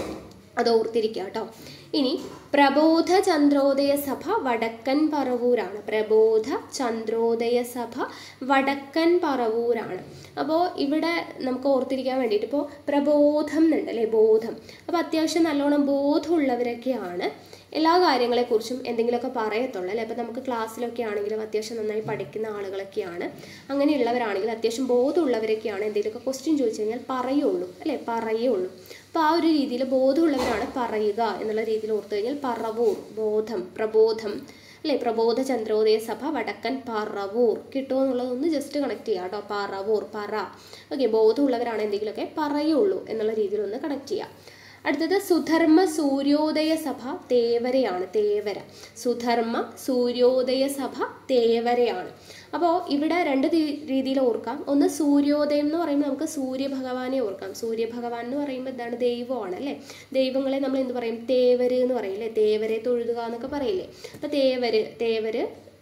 അത് ഓർത്തിരിക്കുക കേട്ടോ ഇനി പ്രബോധ ചന്ദ്രോദയ സഭ വടക്കൻ പറവൂരാണ് പ്രബോധ ചന്ദ്രോദയ സഭ വടക്കൻ പറവൂരാണ് അപ്പോൾ ഇവിടെ നമുക്ക് ഓർത്തിരിക്കാൻ വേണ്ടിയിട്ട് ഇപ്പോൾ പ്രബോധം എന്നുണ്ട് അല്ലേ ബോധം അപ്പോൾ അത്യാവശ്യം നല്ലോണം ബോധമുള്ളവരൊക്കെയാണ് എല്ലാ കാര്യങ്ങളെക്കുറിച്ചും എന്തെങ്കിലുമൊക്കെ പറയത്തുള്ളൂ അല്ലേ അപ്പോൾ നമുക്ക് ക്ലാസ്സിലൊക്കെ ആണെങ്കിലും അത്യാവശ്യം നന്നായി പഠിക്കുന്ന ആളുകളൊക്കെയാണ് അങ്ങനെയുള്ളവരാണെങ്കിൽ അത്യാവശ്യം ബോധമുള്ളവരൊക്കെയാണ് എന്തെങ്കിലുമൊക്കെ ക്വസ്റ്റ്യൻ ചോദിച്ചു കഴിഞ്ഞാൽ പറയുള്ളൂ അല്ലേ പറയുള്ളൂ അപ്പോൾ ആ ഒരു രീതിയിൽ ബോധമുള്ളവരാണ് പറയുക എന്നുള്ള രീതിയിൽ ഓർത്തു കഴിഞ്ഞാൽ പറവൂർ ബോധം പ്രബോധം അല്ലേ പ്രബോധ ചന്ദ്രോദയ സഭ വടക്കൻ പറവൂർ കിട്ടുമോ എന്നുള്ളതൊന്ന് ജസ്റ്റ് കണക്ട് ചെയ്യുക കേട്ടോ പറവൂർ പറ ഓക്കെ ബോധമുള്ളവരാണ് എന്തെങ്കിലുമൊക്കെ പറയുള്ളൂ എന്നുള്ള രീതിയിൽ ഒന്ന് കണക്ട് ചെയ്യുക അടുത്തത് സുധർമ്മ സൂര്യോദയ സഭ തേവരയാണ് തേവര സുധർമ്മ സൂര്യോദയ സഭ തേവരയാണ് അപ്പോൾ ഇവിടെ രണ്ട് രീ- രീതിയിൽ ഓർക്കാം ഒന്ന് സൂര്യോദയം എന്ന് പറയുമ്പോൾ നമുക്ക് സൂര്യഭഗവാനെ ഓർക്കാം സൂര്യഭഗവാൻ എന്ന് പറയുമ്പോൾ എന്താണ് ദൈവമാണ് അല്ലേ ദൈവങ്ങളെ നമ്മൾ എന്ത് പറയും തേവര് എന്ന് പറയും അല്ലേ തേവരെ തൊഴുതുക എന്നൊക്കെ പറയില്ലേ അപ്പോൾ തേവര് തേവര്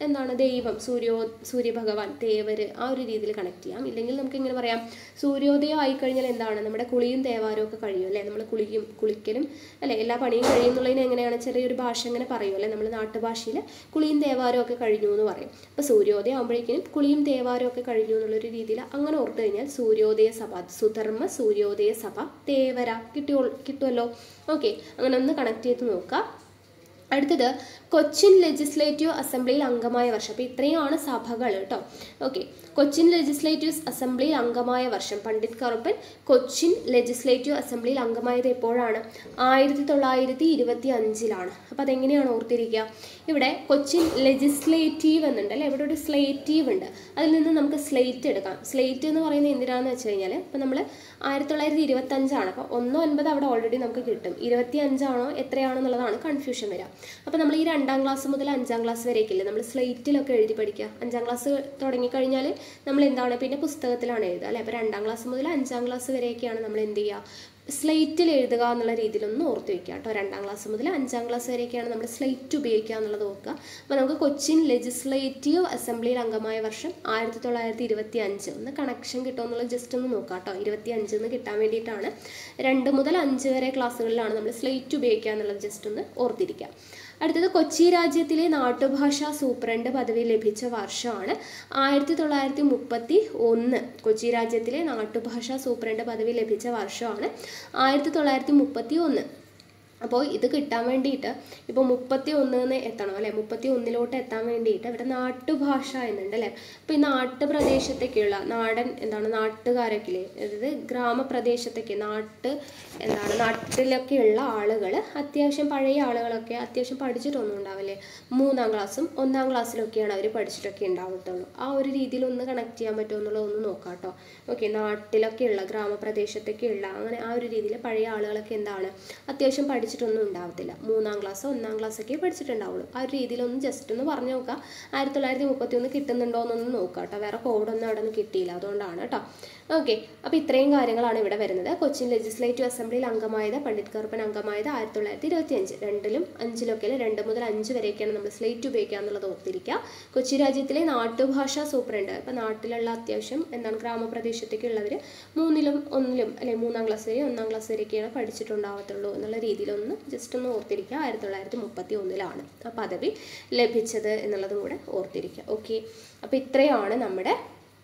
എന്താണ് ദൈവം സൂര്യോ സൂര്യഭഗവാൻ തേവര് ആ ഒരു രീതിയിൽ കണക്ട് ചെയ്യാം ഇല്ലെങ്കിൽ നമുക്ക് ഇങ്ങനെ പറയാം സൂര്യോദയം ആയിക്കഴിഞ്ഞാൽ എന്താണ് നമ്മുടെ കുളിയും തേവാരവും ഒക്കെ കഴിയും അല്ലേ നമ്മൾ കുളിക്കും കുളിക്കലും അല്ലേ എല്ലാ പണിയും കഴിയുന്നുള്ളതിന് എങ്ങനെയാണ് ചെറിയൊരു ഭാഷ അങ്ങനെ പറയും അല്ലേ നമ്മൾ നാട്ടുഭാഷയിൽ കുളിയും തേവാരവും ഒക്കെ കഴിഞ്ഞു എന്ന് പറയും അപ്പോൾ സൂര്യോദയം ആകുമ്പോഴേക്കും കുളിയും തേവാരവും ഒക്കെ കഴിഞ്ഞു എന്നുള്ളൊരു രീതിയിൽ അങ്ങനെ ഓർത്ത് കഴിഞ്ഞാൽ സൂര്യോദയ സഭ സുധർമ്മ സൂര്യോദയ സഭ തേവര കിട്ടിയോ കിട്ടുമല്ലോ ഓക്കെ അങ്ങനെ ഒന്ന് കണക്ട് ചെയ്ത് നോക്കാം അടുത്തത് കൊച്ചിൻ ലെജിസ്ലേറ്റീവ് അസംബ്ലിയിൽ അംഗമായ വർഷം അപ്പോൾ ഇത്രയുമാണ് സഭകൾ കേട്ടോ ഓക്കെ കൊച്ചിൻ ലെജിസ്ലേറ്റീവ് അസംബ്ലിയിൽ അംഗമായ വർഷം പണ്ഡിറ്റ് കറുപ്പൻ കൊച്ചിൻ ലെജിസ്ലേറ്റീവ് അസംബ്ലിയിൽ അംഗമായത് എപ്പോഴാണ് ആയിരത്തി തൊള്ളായിരത്തി ഇരുപത്തി അഞ്ചിലാണ് അപ്പോൾ അതെങ്ങനെയാണ് ഓർത്തിരിക്കുക ഇവിടെ കൊച്ചിൻ ലെജിസ്ലേറ്റീവ് എന്നുണ്ട് അല്ലേ ഇവിടെ ഒരു സ്ലേറ്റീവ് ഉണ്ട് അതിൽ നിന്ന് നമുക്ക് സ്ലേറ്റ് എടുക്കാം സ്ലേറ്റ് എന്ന് പറയുന്നത് എന്തിനാണെന്ന് വെച്ച് കഴിഞ്ഞാൽ ഇപ്പോൾ നമ്മൾ ആയിരത്തി തൊള്ളായിരത്തി ഇരുപത്തഞ്ചാണ് അപ്പോൾ ഒന്ന് ഒൻപത് അവിടെ ഓൾറെഡി നമുക്ക് കിട്ടും ഇരുപത്തി അഞ്ചാണോ എത്രയാണെന്നുള്ളതാണ് കൺഫ്യൂഷൻ വരിക അപ്പോൾ നമ്മൾ ഈ രണ്ടാം ക്ലാസ് മുതൽ അഞ്ചാം ക്ലാസ് വരേക്കില്ലേ നമ്മൾ സ്ലേറ്റിലൊക്കെ എഴുതി പഠിക്കുക അഞ്ചാം ക്ലാസ് തുടങ്ങിക്കഴിഞ്ഞാൽ നമ്മൾ എന്താണ് പിന്നെ പുസ്തകത്തിലാണ് എഴുതുക അല്ലേ അപ്പോൾ രണ്ടാം ക്ലാസ് മുതൽ അഞ്ചാം ക്ലാസ് വരെയൊക്കെയാണ് നമ്മൾ എന്ത് ചെയ്യുക സ്ലേറ്റിൽ എഴുതുക എന്നുള്ള രീതിയിലൊന്ന് ഓർത്ത് വെക്കുക കേട്ടോ രണ്ടാം ക്ലാസ് മുതൽ അഞ്ചാം ക്ലാസ് വരെയൊക്കെയാണ് നമ്മൾ സ്ലേറ്റ് ഉപയോഗിക്കുക എന്നുള്ളത് ഓർക്കുക അപ്പോൾ നമുക്ക് കൊച്ചിൻ ലെജിസ്ലേറ്റീവ് അസംബ്ലിയിൽ അംഗമായ വർഷം ആയിരത്തി തൊള്ളായിരത്തി ഇരുപത്തി അഞ്ച് ഒന്ന് കണക്ഷൻ കിട്ടുമോ എന്നുള്ളത് ജസ്റ്റ് ഒന്ന് നോക്കാം കേട്ടോ ഇരുപത്തി അഞ്ച് എന്ന് കിട്ടാൻ വേണ്ടിയിട്ടാണ് രണ്ട് മുതൽ അഞ്ച് വരെ ക്ലാസ്സുകളിലാണ് നമ്മൾ സ്ലേറ്റ് ഉപയോഗിക്കുക എന്നുള്ളത് ജസ്റ്റ് ഒന്ന് ഓർത്തിരിക്കുക അടുത്തത് കൊച്ചി രാജ്യത്തിലെ നാട്ടുഭാഷാ സൂപ്രണ്ട് പദവി ലഭിച്ച വർഷമാണ് ആയിരത്തി തൊള്ളായിരത്തി മുപ്പത്തി ഒന്ന് കൊച്ചി രാജ്യത്തിലെ നാട്ടുഭാഷാ സൂപ്രണ്ട് പദവി ലഭിച്ച വർഷമാണ് ആയിരത്തി തൊള്ളായിരത്തി മുപ്പത്തി ഒന്ന് അപ്പോൾ ഇത് കിട്ടാൻ വേണ്ടിയിട്ട് ഇപ്പോൾ മുപ്പത്തി ഒന്നിന്ന് എത്തണം അല്ലേ മുപ്പത്തി ഒന്നിലോട്ട് എത്താൻ വേണ്ടിയിട്ട് ഇവിടെ നാട്ടുഭാഷ എന്നുണ്ട് അല്ലേ അപ്പോൾ ഈ നാട്ടുപ്രദേശത്തേക്കുള്ള നാടൻ എന്താണ് നാട്ടുകാരൊക്കെ അതായത് ഗ്രാമപ്രദേശത്തൊക്കെ നാട്ട് എന്താണ് നാട്ടിലൊക്കെയുള്ള ആളുകൾ അത്യാവശ്യം പഴയ ആളുകളൊക്കെ അത്യാവശ്യം പഠിച്ചിട്ടൊന്നും ഉണ്ടാവില്ലേ മൂന്നാം ക്ലാസ്സും ഒന്നാം ക്ലാസ്സിലൊക്കെയാണ് അവർ പഠിച്ചിട്ടൊക്കെ ഉണ്ടാവത്തുള്ളൂ ആ ഒരു രീതിയിൽ ഒന്ന് കണക്ട് ചെയ്യാൻ പറ്റുമോ എന്നുള്ളത് ഒന്ന് നോക്കാം കേട്ടോ ഓക്കെ നാട്ടിലൊക്കെയുള്ള ഗ്രാമപ്രദേശത്തൊക്കെയുള്ള അങ്ങനെ ആ ഒരു രീതിയിൽ പഴയ ആളുകളൊക്കെ എന്താണ് അത്യാവശ്യം പഠിച്ചിട്ടൊന്നും ഉണ്ടാവത്തില്ല മൂന്നാം ക്ലാസ് ഒന്നാം ക്ലാസ്സൊക്കെ പഠിച്ചിട്ടുണ്ടാവുള്ളൂ ആ ഒരു രീതിയിലൊന്ന് ജസ്റ്റ് ഒന്ന് പറഞ്ഞു നോക്കാം ആയിരത്തി തൊള്ളായിരത്തി മുപ്പത്തി ഒന്ന് കിട്ടുന്നുണ്ടോ എന്നൊന്ന് നോക്കാം കേട്ടോ വേറെ കോഡൊന്നും അവിടെ നിന്ന് കിട്ടിയില്ല അതുകൊണ്ടാണ് കേട്ടോ ഓക്കെ അപ്പോൾ ഇത്രയും കാര്യങ്ങളാണ് ഇവിടെ വരുന്നത് കൊച്ചിൻ ലെജിസ്ലേറ്റീവ് അസംബ്ലിയിൽ അംഗമായത് പണ്ഡിറ്റ് കറുപ്പൻ അംഗമായത് ആയിരത്തി തൊള്ളായിരത്തി ഇരുപത്തി അഞ്ച് രണ്ടിലും അഞ്ചിലൊക്കെ രണ്ട് മുതൽ അഞ്ച് വരെയൊക്കെയാണ് നമ്മൾ സ്ലേറ്റ് ഉപയോഗിക്കുക എന്നുള്ളത് ഓർത്തിരിക്കുക കൊച്ചി രാജ്യത്തിലെ നാട്ടുഭാഷാ സൂപ്രണ്ട് ഇപ്പം നാട്ടിലുള്ള അത്യാവശ്യം എന്താണ് ഗ്രാമപ്രദേശത്തേക്കുള്ളവർ മൂന്നിലും ഒന്നിലും അല്ലെ മൂന്നാം ക്ലാസ് വരെ ഒന്നാം ക്ലാസ് വരെയൊക്കെയാണ് പഠിച്ചിട്ടുണ്ടാവത്തുള്ളൂ എന്നുള്ള രീതിയിലൊന്ന് ജസ്റ്റ് ഒന്ന് ഓർത്തിരിക്കുക ആയിരത്തി തൊള്ളായിരത്തി മുപ്പത്തി ഒന്നിലാണ് ആ പദവി ലഭിച്ചത് എന്നുള്ളതും കൂടെ ഓർത്തിരിക്കുക ഓക്കെ അപ്പോൾ ഇത്രയാണ് നമ്മുടെ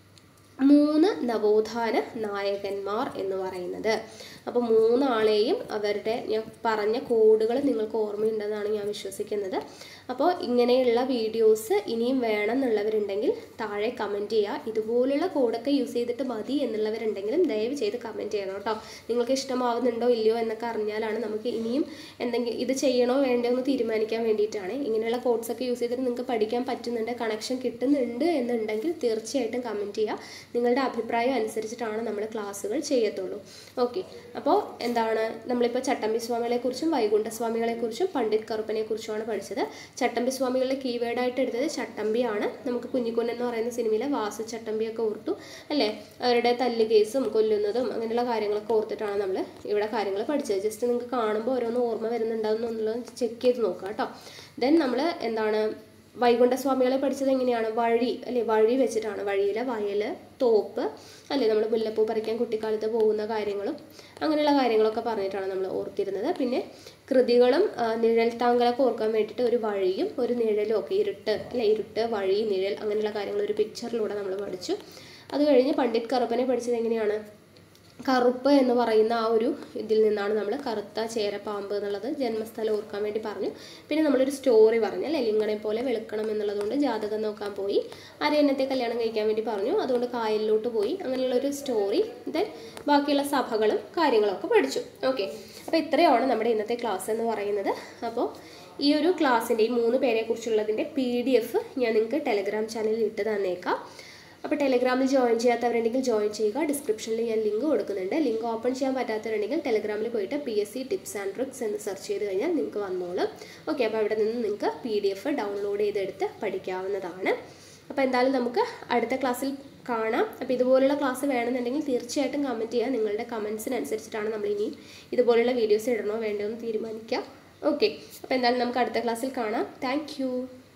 മൂന്ന് നവോത്ഥാന നായകന്മാർ എന്ന് പറയുന്നത് അപ്പോൾ മൂന്നാളെയും അവരുടെ ഞാൻ പറഞ്ഞ കോഡുകൾ നിങ്ങൾക്ക് ഓർമ്മയുണ്ടെന്നാണ് ഞാൻ വിശ്വസിക്കുന്നത് അപ്പോൾ ഇങ്ങനെയുള്ള വീഡിയോസ് ഇനിയും വേണം എന്നുള്ളവരുണ്ടെങ്കിൽ താഴെ കമൻറ്റ് ചെയ്യുക ഇതുപോലുള്ള കോഡൊക്കെ യൂസ് ചെയ്തിട്ട് മതി എന്നുള്ളവരുണ്ടെങ്കിലും ദയവ് ചെയ്ത് കമൻറ്റ് ചെയ്യണം കേട്ടോ നിങ്ങൾക്ക് ഇഷ്ടമാവുന്നുണ്ടോ ഇല്ലയോ എന്നൊക്കെ അറിഞ്ഞാലാണ് നമുക്ക് ഇനിയും എന്തെങ്കിലും ഇത് ചെയ്യണോ വേണ്ടോ എന്ന് തീരുമാനിക്കാൻ വേണ്ടിയിട്ടാണ് ഇങ്ങനെയുള്ള കോഡ്സൊക്കെ യൂസ് ചെയ്തിട്ട് നിങ്ങൾക്ക് പഠിക്കാൻ പറ്റുന്നുണ്ട് കണക്ഷൻ കിട്ടുന്നുണ്ട് എന്നുണ്ടെങ്കിൽ തീർച്ചയായിട്ടും കമൻറ്റ് ചെയ്യുക നിങ്ങളുടെ അഭിപ്രായം അനുസരിച്ചിട്ടാണ് നമ്മൾ ക്ലാസ്സുകൾ ചെയ്യത്തുള്ളൂ ഓക്കെ അപ്പോൾ എന്താണ് നമ്മളിപ്പോൾ ചട്ടമ്പി സ്വാമികളെക്കുറിച്ചും വൈകുണ്ഠ സ്വാമികളെക്കുറിച്ചും പണ്ഡിറ്റ് കറുപ്പനെ കുറിച്ചുമാണ് പഠിച്ചത് ചട്ടമ്പി സ്വാമികളുടെ കീവേഡായിട്ട് എടുത്തത് ചട്ടമ്പിയാണ് നമുക്ക് കുഞ്ഞിക്കുഞ്ഞൻ എന്ന് പറയുന്ന സിനിമയിലെ വാസു ചട്ടമ്പിയൊക്കെ ഓർത്തു അല്ലേ അവരുടെ തല്ല് കേസും കൊല്ലുന്നതും അങ്ങനെയുള്ള കാര്യങ്ങളൊക്കെ ഓർത്തിട്ടാണ് നമ്മൾ ഇവിടെ കാര്യങ്ങൾ പഠിച്ചത് ജസ്റ്റ് നിങ്ങൾക്ക് കാണുമ്പോൾ ഓരോന്ന് ഓർമ്മ വരുന്നുണ്ടാവുന്നു എന്നുള്ളത് ചെക്ക് ചെയ്ത് നോക്കുക കേട്ടോ ദെൻ നമ്മൾ എന്താണ് വൈകുണ്ഠസ്വാമികളെ പഠിച്ചത് എങ്ങനെയാണ് വഴി അല്ലെ വഴി വെച്ചിട്ടാണ് വഴിയിലെ വയൽ തോപ്പ് അല്ലെ നമ്മൾ മുല്ലപ്പൂ പറിക്കാൻ കുട്ടിക്കാലത്ത് പോകുന്ന കാര്യങ്ങളും അങ്ങനെയുള്ള കാര്യങ്ങളൊക്കെ പറഞ്ഞിട്ടാണ് നമ്മൾ ഓർത്തിരുന്നത് പിന്നെ കൃതികളും ആ, നിഴൽ താങ്കളൊക്കെ ഓർക്കാൻ വേണ്ടിയിട്ട് ഒരു വഴിയും ഒരു നിഴലും ഒക്കെ ഇരുട്ട് അല്ലെ ഇരുട്ട് വഴി നിഴൽ അങ്ങനെയുള്ള കാര്യങ്ങൾ ഒരു പിക്ചറിലൂടെ നമ്മൾ പഠിച്ചു അത് കഴിഞ്ഞ് പണ്ഡിറ്റ് കറുപ്പനെ പഠിച്ചത് എങ്ങനെയാണ് കറുപ്പ് എന്ന് പറയുന്ന ആ ഒരു ഇതിൽ നിന്നാണ് നമ്മൾ കറുത്ത ചേരപ്പാമ്പ് എന്നുള്ളത് ജന്മസ്ഥലം ഓർക്കാൻ വേണ്ടി പറഞ്ഞു പിന്നെ നമ്മളൊരു സ്റ്റോറി പറഞ്ഞു അല്ലേ ലിംഗണെ പോലെ വെളുക്കണം എന്നുള്ളതുകൊണ്ട് ജാതകം നോക്കാൻ പോയി അരയന്നത്തെ കല്യാണം കഴിക്കാൻ വേണ്ടി പറഞ്ഞു അതുകൊണ്ട് കായലിലോട്ട് പോയി അങ്ങനെയുള്ളൊരു സ്റ്റോറി ദെൻ ബാക്കിയുള്ള സഭകളും കാര്യങ്ങളും ഒക്കെ പഠിച്ചു ഓക്കെ അപ്പോൾ ഇത്രയാണ് നമ്മുടെ ഇന്നത്തെ ക്ലാസ് എന്ന് പറയുന്നത് അപ്പോൾ ഈ ഒരു ക്ലാസ്സിൻ്റെ ഈ മൂന്ന് പേരെ കുറിച്ചുള്ളതിൻ്റെ പി ഡി എഫ് ഞാൻ നിങ്ങൾക്ക് ടെലഗ്രാം ചാനലിൽ ഇട്ട് തന്നേക്കാം അപ്പോൾ ടെലഗ്രാമിൽ ജോയിൻ ചെയ്യാത്തവരുണ്ടെങ്കിൽ ജോയിൻ ചെയ്യുക ഡിസ്ക്രിപ്ഷനിൽ ഞാൻ ലിങ്ക് കൊടുക്കുന്നുണ്ട് ലിങ്ക് ഓപ്പൺ ചെയ്യാൻ പറ്റാത്തവരുണ്ടെങ്കിൽ ടെലഗ്രാമിൽ പോയിട്ട് P S C tips and tricks എന്ന് സെർച്ച് ചെയ്ത് കഴിഞ്ഞാൽ നിങ്ങൾക്ക് വന്നോളും ഓക്കെ അപ്പോൾ അവിടെ നിന്ന് നിങ്ങൾക്ക് പി ഡി എഫ് ഡൗൺലോഡ് ചെയ്തെടുത്ത് പഠിക്കാവുന്നതാണ് അപ്പോൾ എന്തായാലും നമുക്ക് അടുത്ത ക്ലാസ്സിൽ കാണാം അപ്പോൾ ഇതുപോലുള്ള ക്ലാസ് വേണമെന്നുണ്ടെങ്കിൽ തീർച്ചയായിട്ടും കമൻറ്റ് ചെയ്യുക നിങ്ങളുടെ കമൻസിനനുസരിച്ചിട്ടാണ് നമ്മൾ ഇനിയും ഇതുപോലുള്ള വീഡിയോസ് ഇടണോ വേണ്ടോ എന്ന് തീരുമാനിക്കുക ഓക്കെ അപ്പോൾ എന്തായാലും നമുക്ക് അടുത്ത ക്ലാസ്സിൽ കാണാം താങ്ക്